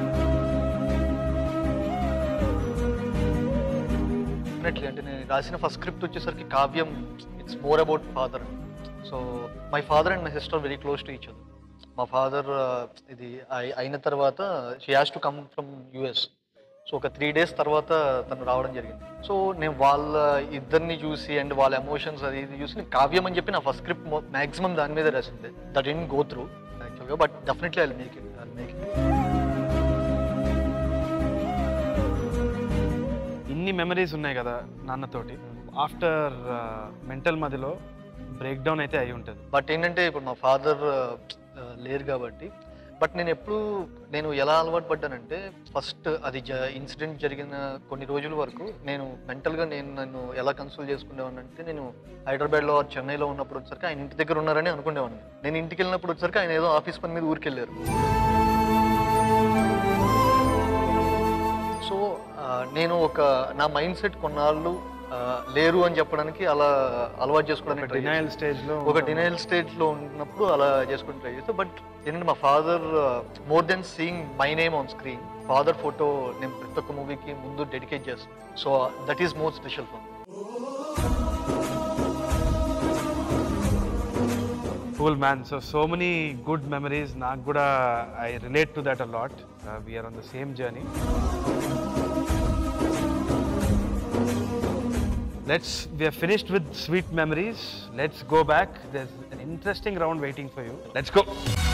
డెఫినెట్లీ అంటే నేను రాసిన ఫస్ట్ స్క్రిప్ట్ వచ్చేసరికి కావ్యం it's more about father so my father and my sister very close to each other మా ఫాదర్ ఇది అయి- అయిన తర్వాత she has to come from US so ఒక త్రీ డేస్ తర్వాత తను రావడం జరిగింది సో నేను వాళ్ళ ఇద్దరిని చూసి అండ్ వాళ్ళ ఎమోషన్స్ అది ఇది చూసి నేను కావ్యం అని చెప్పి నా ఫస్ట్ స్క్రిప్ట్ మాక్సిమం దాని మీద రాసింది దట్ ఇన్ గో త్రూ యాక్చువల్గా but definitely I make it I make it ఇన్ని మెమరీస్ ఉన్నాయి కదా నాన్నతోటి ఆఫ్టర్ మెంటల్ మదిలో బ్రేక్ డౌన్ అయితే అయి ఉంటుంది బట్ ఏంటంటే ఇప్పుడు మా ఫాదర్ లేరు కాబట్టి బట్ నేను ఎప్పుడు నేను ఎలా అలవాటు పడ్డానంటే ఫస్ట్ అది జ ఇన్సిడెంట్ జరిగిన కొన్ని రోజుల వరకు నేను మెంటల్గా నేను నన్ను ఎలా కన్సోల్ చేసుకునేవాడిని అంటే నేను హైదరాబాద్లో or చెన్నైలో ఉన్నప్పుడు వచ్చరికి ఆయన ఇంటి దగ్గర ఉన్నారని అనుకునేవాడిని నేను ఇంటికి వెళ్ళినప్పుడు వచ్చరికి ఆయన ఏదో ఆఫీస్ పని మీద ఊరికి వెళ్ళారు సో ఆ, నేను ఒక నా మైండ్ సెట్ కొన్నాళ్ళు ఆ, లేరు అని చెప్పడానికి అలా అలవాటు చేసుకోవడానికి try చేశాను. డినయల్ స్టేజ్ లో ఒక డినైల్ స్టేజ్ లో ఉన్నప్పుడు అలా చేసుకుని ట్రై చేస్తే బట్ ఏంటంటే మా father more then seeing my name on screen father photo నేను ప్రతి ఒక్క మూవీకి ముందు డెడికేట్ చేస్తాను so that is more special for cool man so so many good memories నాకు కూడా I relate to that a lot we're on the same journey let's we're finished with sweet memories let's go back there an interesting round waiting for you let's go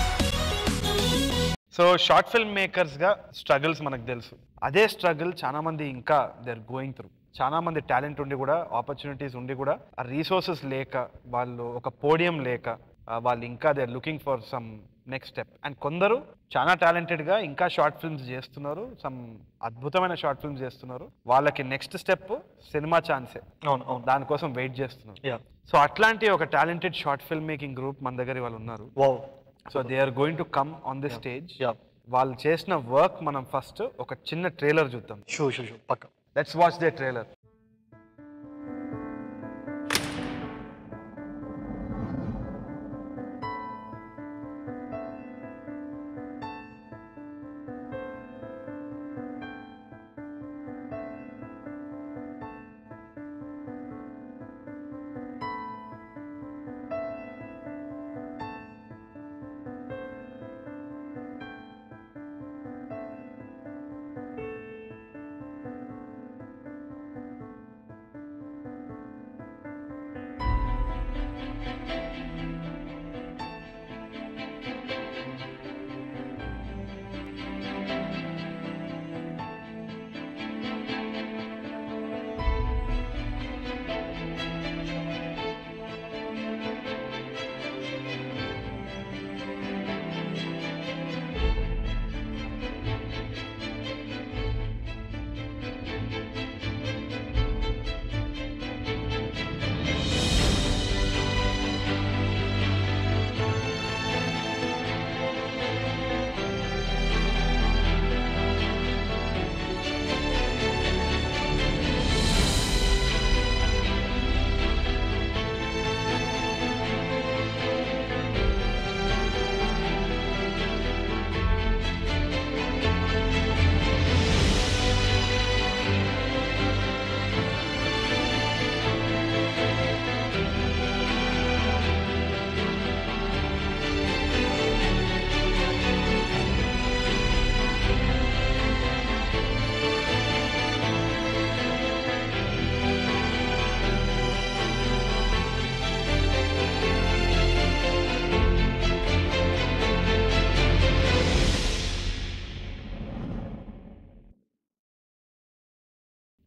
so short film మేకర్స్గా struggles మనకు తెలుసు అదే struggle చాలా మంది ఇంకా they are going through చాలా మంది talent ఉండి కూడా ఆపర్చునిటీస్ ఉండి కూడా ఆ రీసోర్సెస్ లేక వాళ్ళు ఒక పోడియం లేక ఆ, వాళ్ళు ఇంకా they are looking for some next step and కొందరు చాలా టాలెంటెడ్గా ఇంకా షార్ట్ ఫిల్మ్స్ చేస్తున్నారు సమ్ అద్భుతమైన షార్ట్ ఫిల్మ్స్ చేస్తున్నారు వాళ్ళకి నెక్స్ట్ స్టెప్ సినిమా ఛాన్సే అవును అవును దానికోసం వెయిట్ చేస్తున్నారు యా సో అట్లాంటి ఒక talented short film making group మన దగ్గర వాళ్ళు ఉన్నారు wow so they are going to come on the stage yeah వాళ్ళు చేసిన వర్క్ మనం ఫస్ట్ ఒక చిన్న ట్రైలర్ చూద్దాం షూ షూ షూ పక్క let's watch the trailer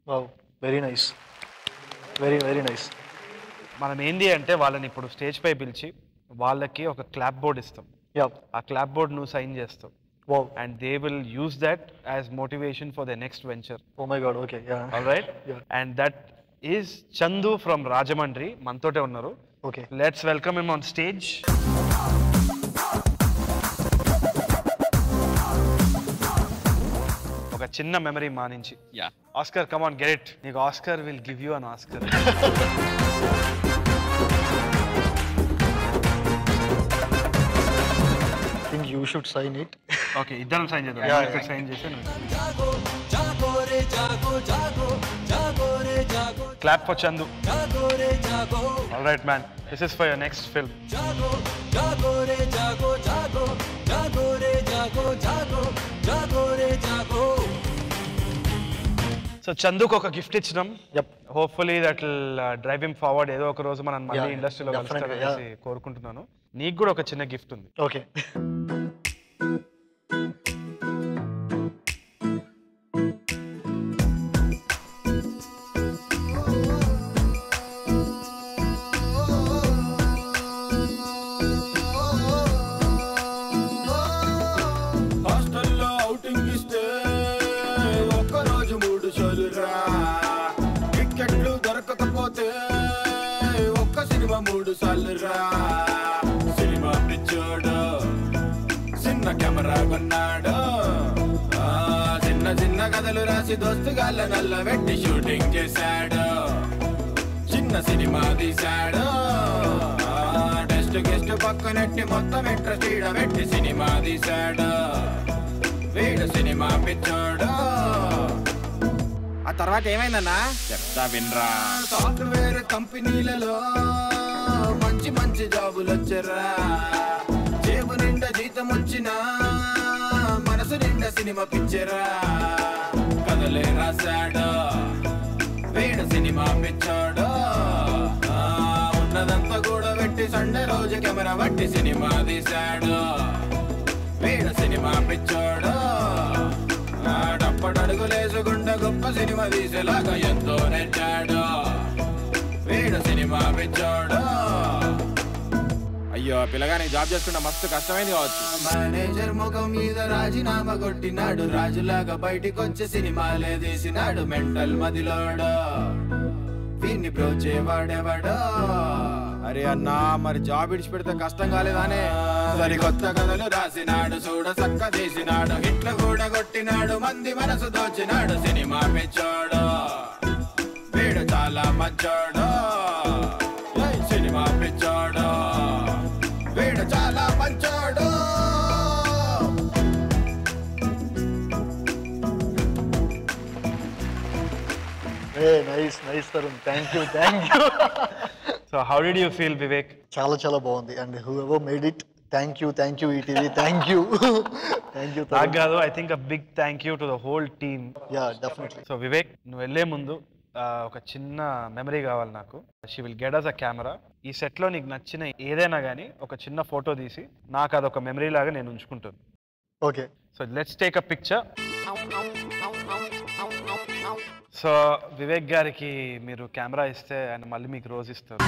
wow very nice very very nice మనం ఏంది అంటే వాళ్ళని ఇప్పుడు స్టేజ్ పై పిలిచి వాళ్ళకి ఒక క్లాప్ బోర్డ్ ఇస్తాం యా ఆ క్లాప్ బోర్డ్ నువ్వు సైన్ చేస్తావు wow and they will use that as motivation for the next venture oh my god okay yeah all right Yeah. And that is Chandu from Rajahmundry మనతోటే ఉన్నారు okay let's welcome him on stage ఒక చిన్న memory మానించి yeah Oscar come on get నీకు Oscar will give you an Oscar think you should sign it okay ఇద్దరం sign Yeah, చేద్దాం yeah. Sign చేసి clap for Chandu all right man this is for your next film so చందుకు ఒక gift ఇచ్చినాం Yep. Hopefully that drive him forward ఏదో ఒక రోజు మనం మళ్ళీ Yeah, ఇండస్ట్రీలో definitely, కలుస్తారనేసి కోరుకుంటున్నాను నీకు కూడా ఒక చిన్న గిఫ్ట్ ఉంది ఓకే హాస్టల్లో అవుటింగ్ ఇస్తే ఒక్కరోజు మూడు షోలురా టికెట్లు దొరకకపోతే ఒక్క సినిమా మూడు సార్లురా సినిమా పిచ్చోడు చిన్న కెమెరా కొన్నాడు ఆ, చిన్న చిన్న కథలు రాసి దోస్తుగాళ్ళ నల్ల పెట్టి షూటింగ్ చేశాడు చిన్న సినిమా తీశాడు టెస్ట్ గెస్ట్ పక్కనెట్టి మొత్తం ఇంట్రెస్ట్ పెట్టి సినిమా తీశాడు వీడు సినిమా పిచ్చోడు ఆ తర్వాత ఏమైందన్నా చెప్తా వినరా సాఫ్ట్వేర్ కంపెనీలలో మంచి మంచి జాబులు వచ్చారా జేబు నిండా జీతం వచ్చినా మనసు నిండా సినిమా పిచ్చరా కథలే రాశాడు వీడు సినిమా పిచ్చాడు ఆ, ఉన్నదంతా కూడా పెట్టి సండే రోజు కెమెరా పట్టి సినిమా తీశాడు వీడు సినిమా పిచ్చాడు డప్పడడుగులేసుకుంటే గొప్ప సినిమా తీసేలాగా ఎంతో నెట్టాడు వీడు సినిమా పిచ్చాడు అయ్యో పిల్లగాని జాబ్ చేసుకుంటే మస్తు కష్టమైంది కావచ్చు మేనేజర్ ముఖం మీద రాజీనామా కొట్టినాడు రాజులాగా బయటికి వచ్చి సినిమాలే తీసినాడు మెంటల్ మదిలోడు వీన్ని బ్రోచేవాడెవడో అరే అన్నా మరి జాబ్ ఇడిచి పెడితే కష్టం కాలేదానే సరి కొత్త కథలు రాసినాడు చూడ సక్క తీసినాడు హిట్లు కూడా కొట్టినాడు మంది మనసు దోచినాడు సినిమా పిచ్చోడు వీడు చాలా మచ్చోడు ఏయ్ సినిమా పిచ్చోడు వీడు చాలా మంచోడు ఏ nice nice Tarun thank you thank you so how did you feel Vivek చాలా చాలా బాగుంది and whoever made it thank you thank you ETV thank you thank you నాకు కాదు I think a big thank you to the whole team yeah definitely so Vivek నువ్వు వెళ్ళే ముందు ఆ, ఒక చిన్న మెమరీ కావాలి నాకు she will get us a camera ఈ సెట్లో నీకు నచ్చిన ఏదైనా కానీ ఒక చిన్న ఫోటో తీసి నాకు అదొక మెమరీ లాగా నేను ఉంచుకుంటాను okay so let's take a picture so Vivek గారికి మీరు కెమెరా ఇస్తే ఆయన మళ్ళీ మీకు రోజు ఇస్తారు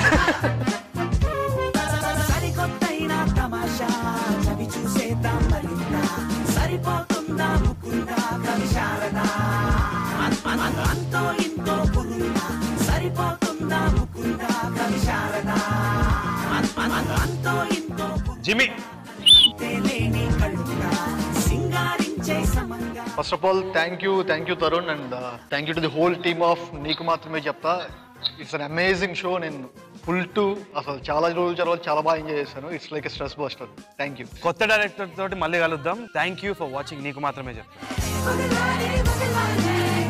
సరికొత్తైన తమాషా చవి చూసేద్దాం మరింత సరిపోతుందా ముకుందా కవి శారదా అన్- అన్- అన్- అంతో ఇంతో పురుందా సరిపోతుందా ముకుందా కవి శారదా అన్- అన్- అన్- అంతో ఇంతో జిమి పురుంతే లేని కళ్ళుగా సింగారించే సమంగా first of all thank you thank you Tarun and thank you to the whole team of నీకు మాత్రమే చెప్తా ఇట్స్ అన్ అమేజింగ్ షో నేను ఫుల్ టు అసలు చాలా రోజుల తర్వాత చాలా బాగా ఎంజాయ్ చేశాను it's like stress buster thank you కొత్త డైరెక్టర్ తోటి మళ్ళీ కలుద్దాం థ్యాంక్ యూ ఫర్ వాచింగ్ నీకు మాత్రమే చెప్తాను Boogie, boogie, boogie, boogie,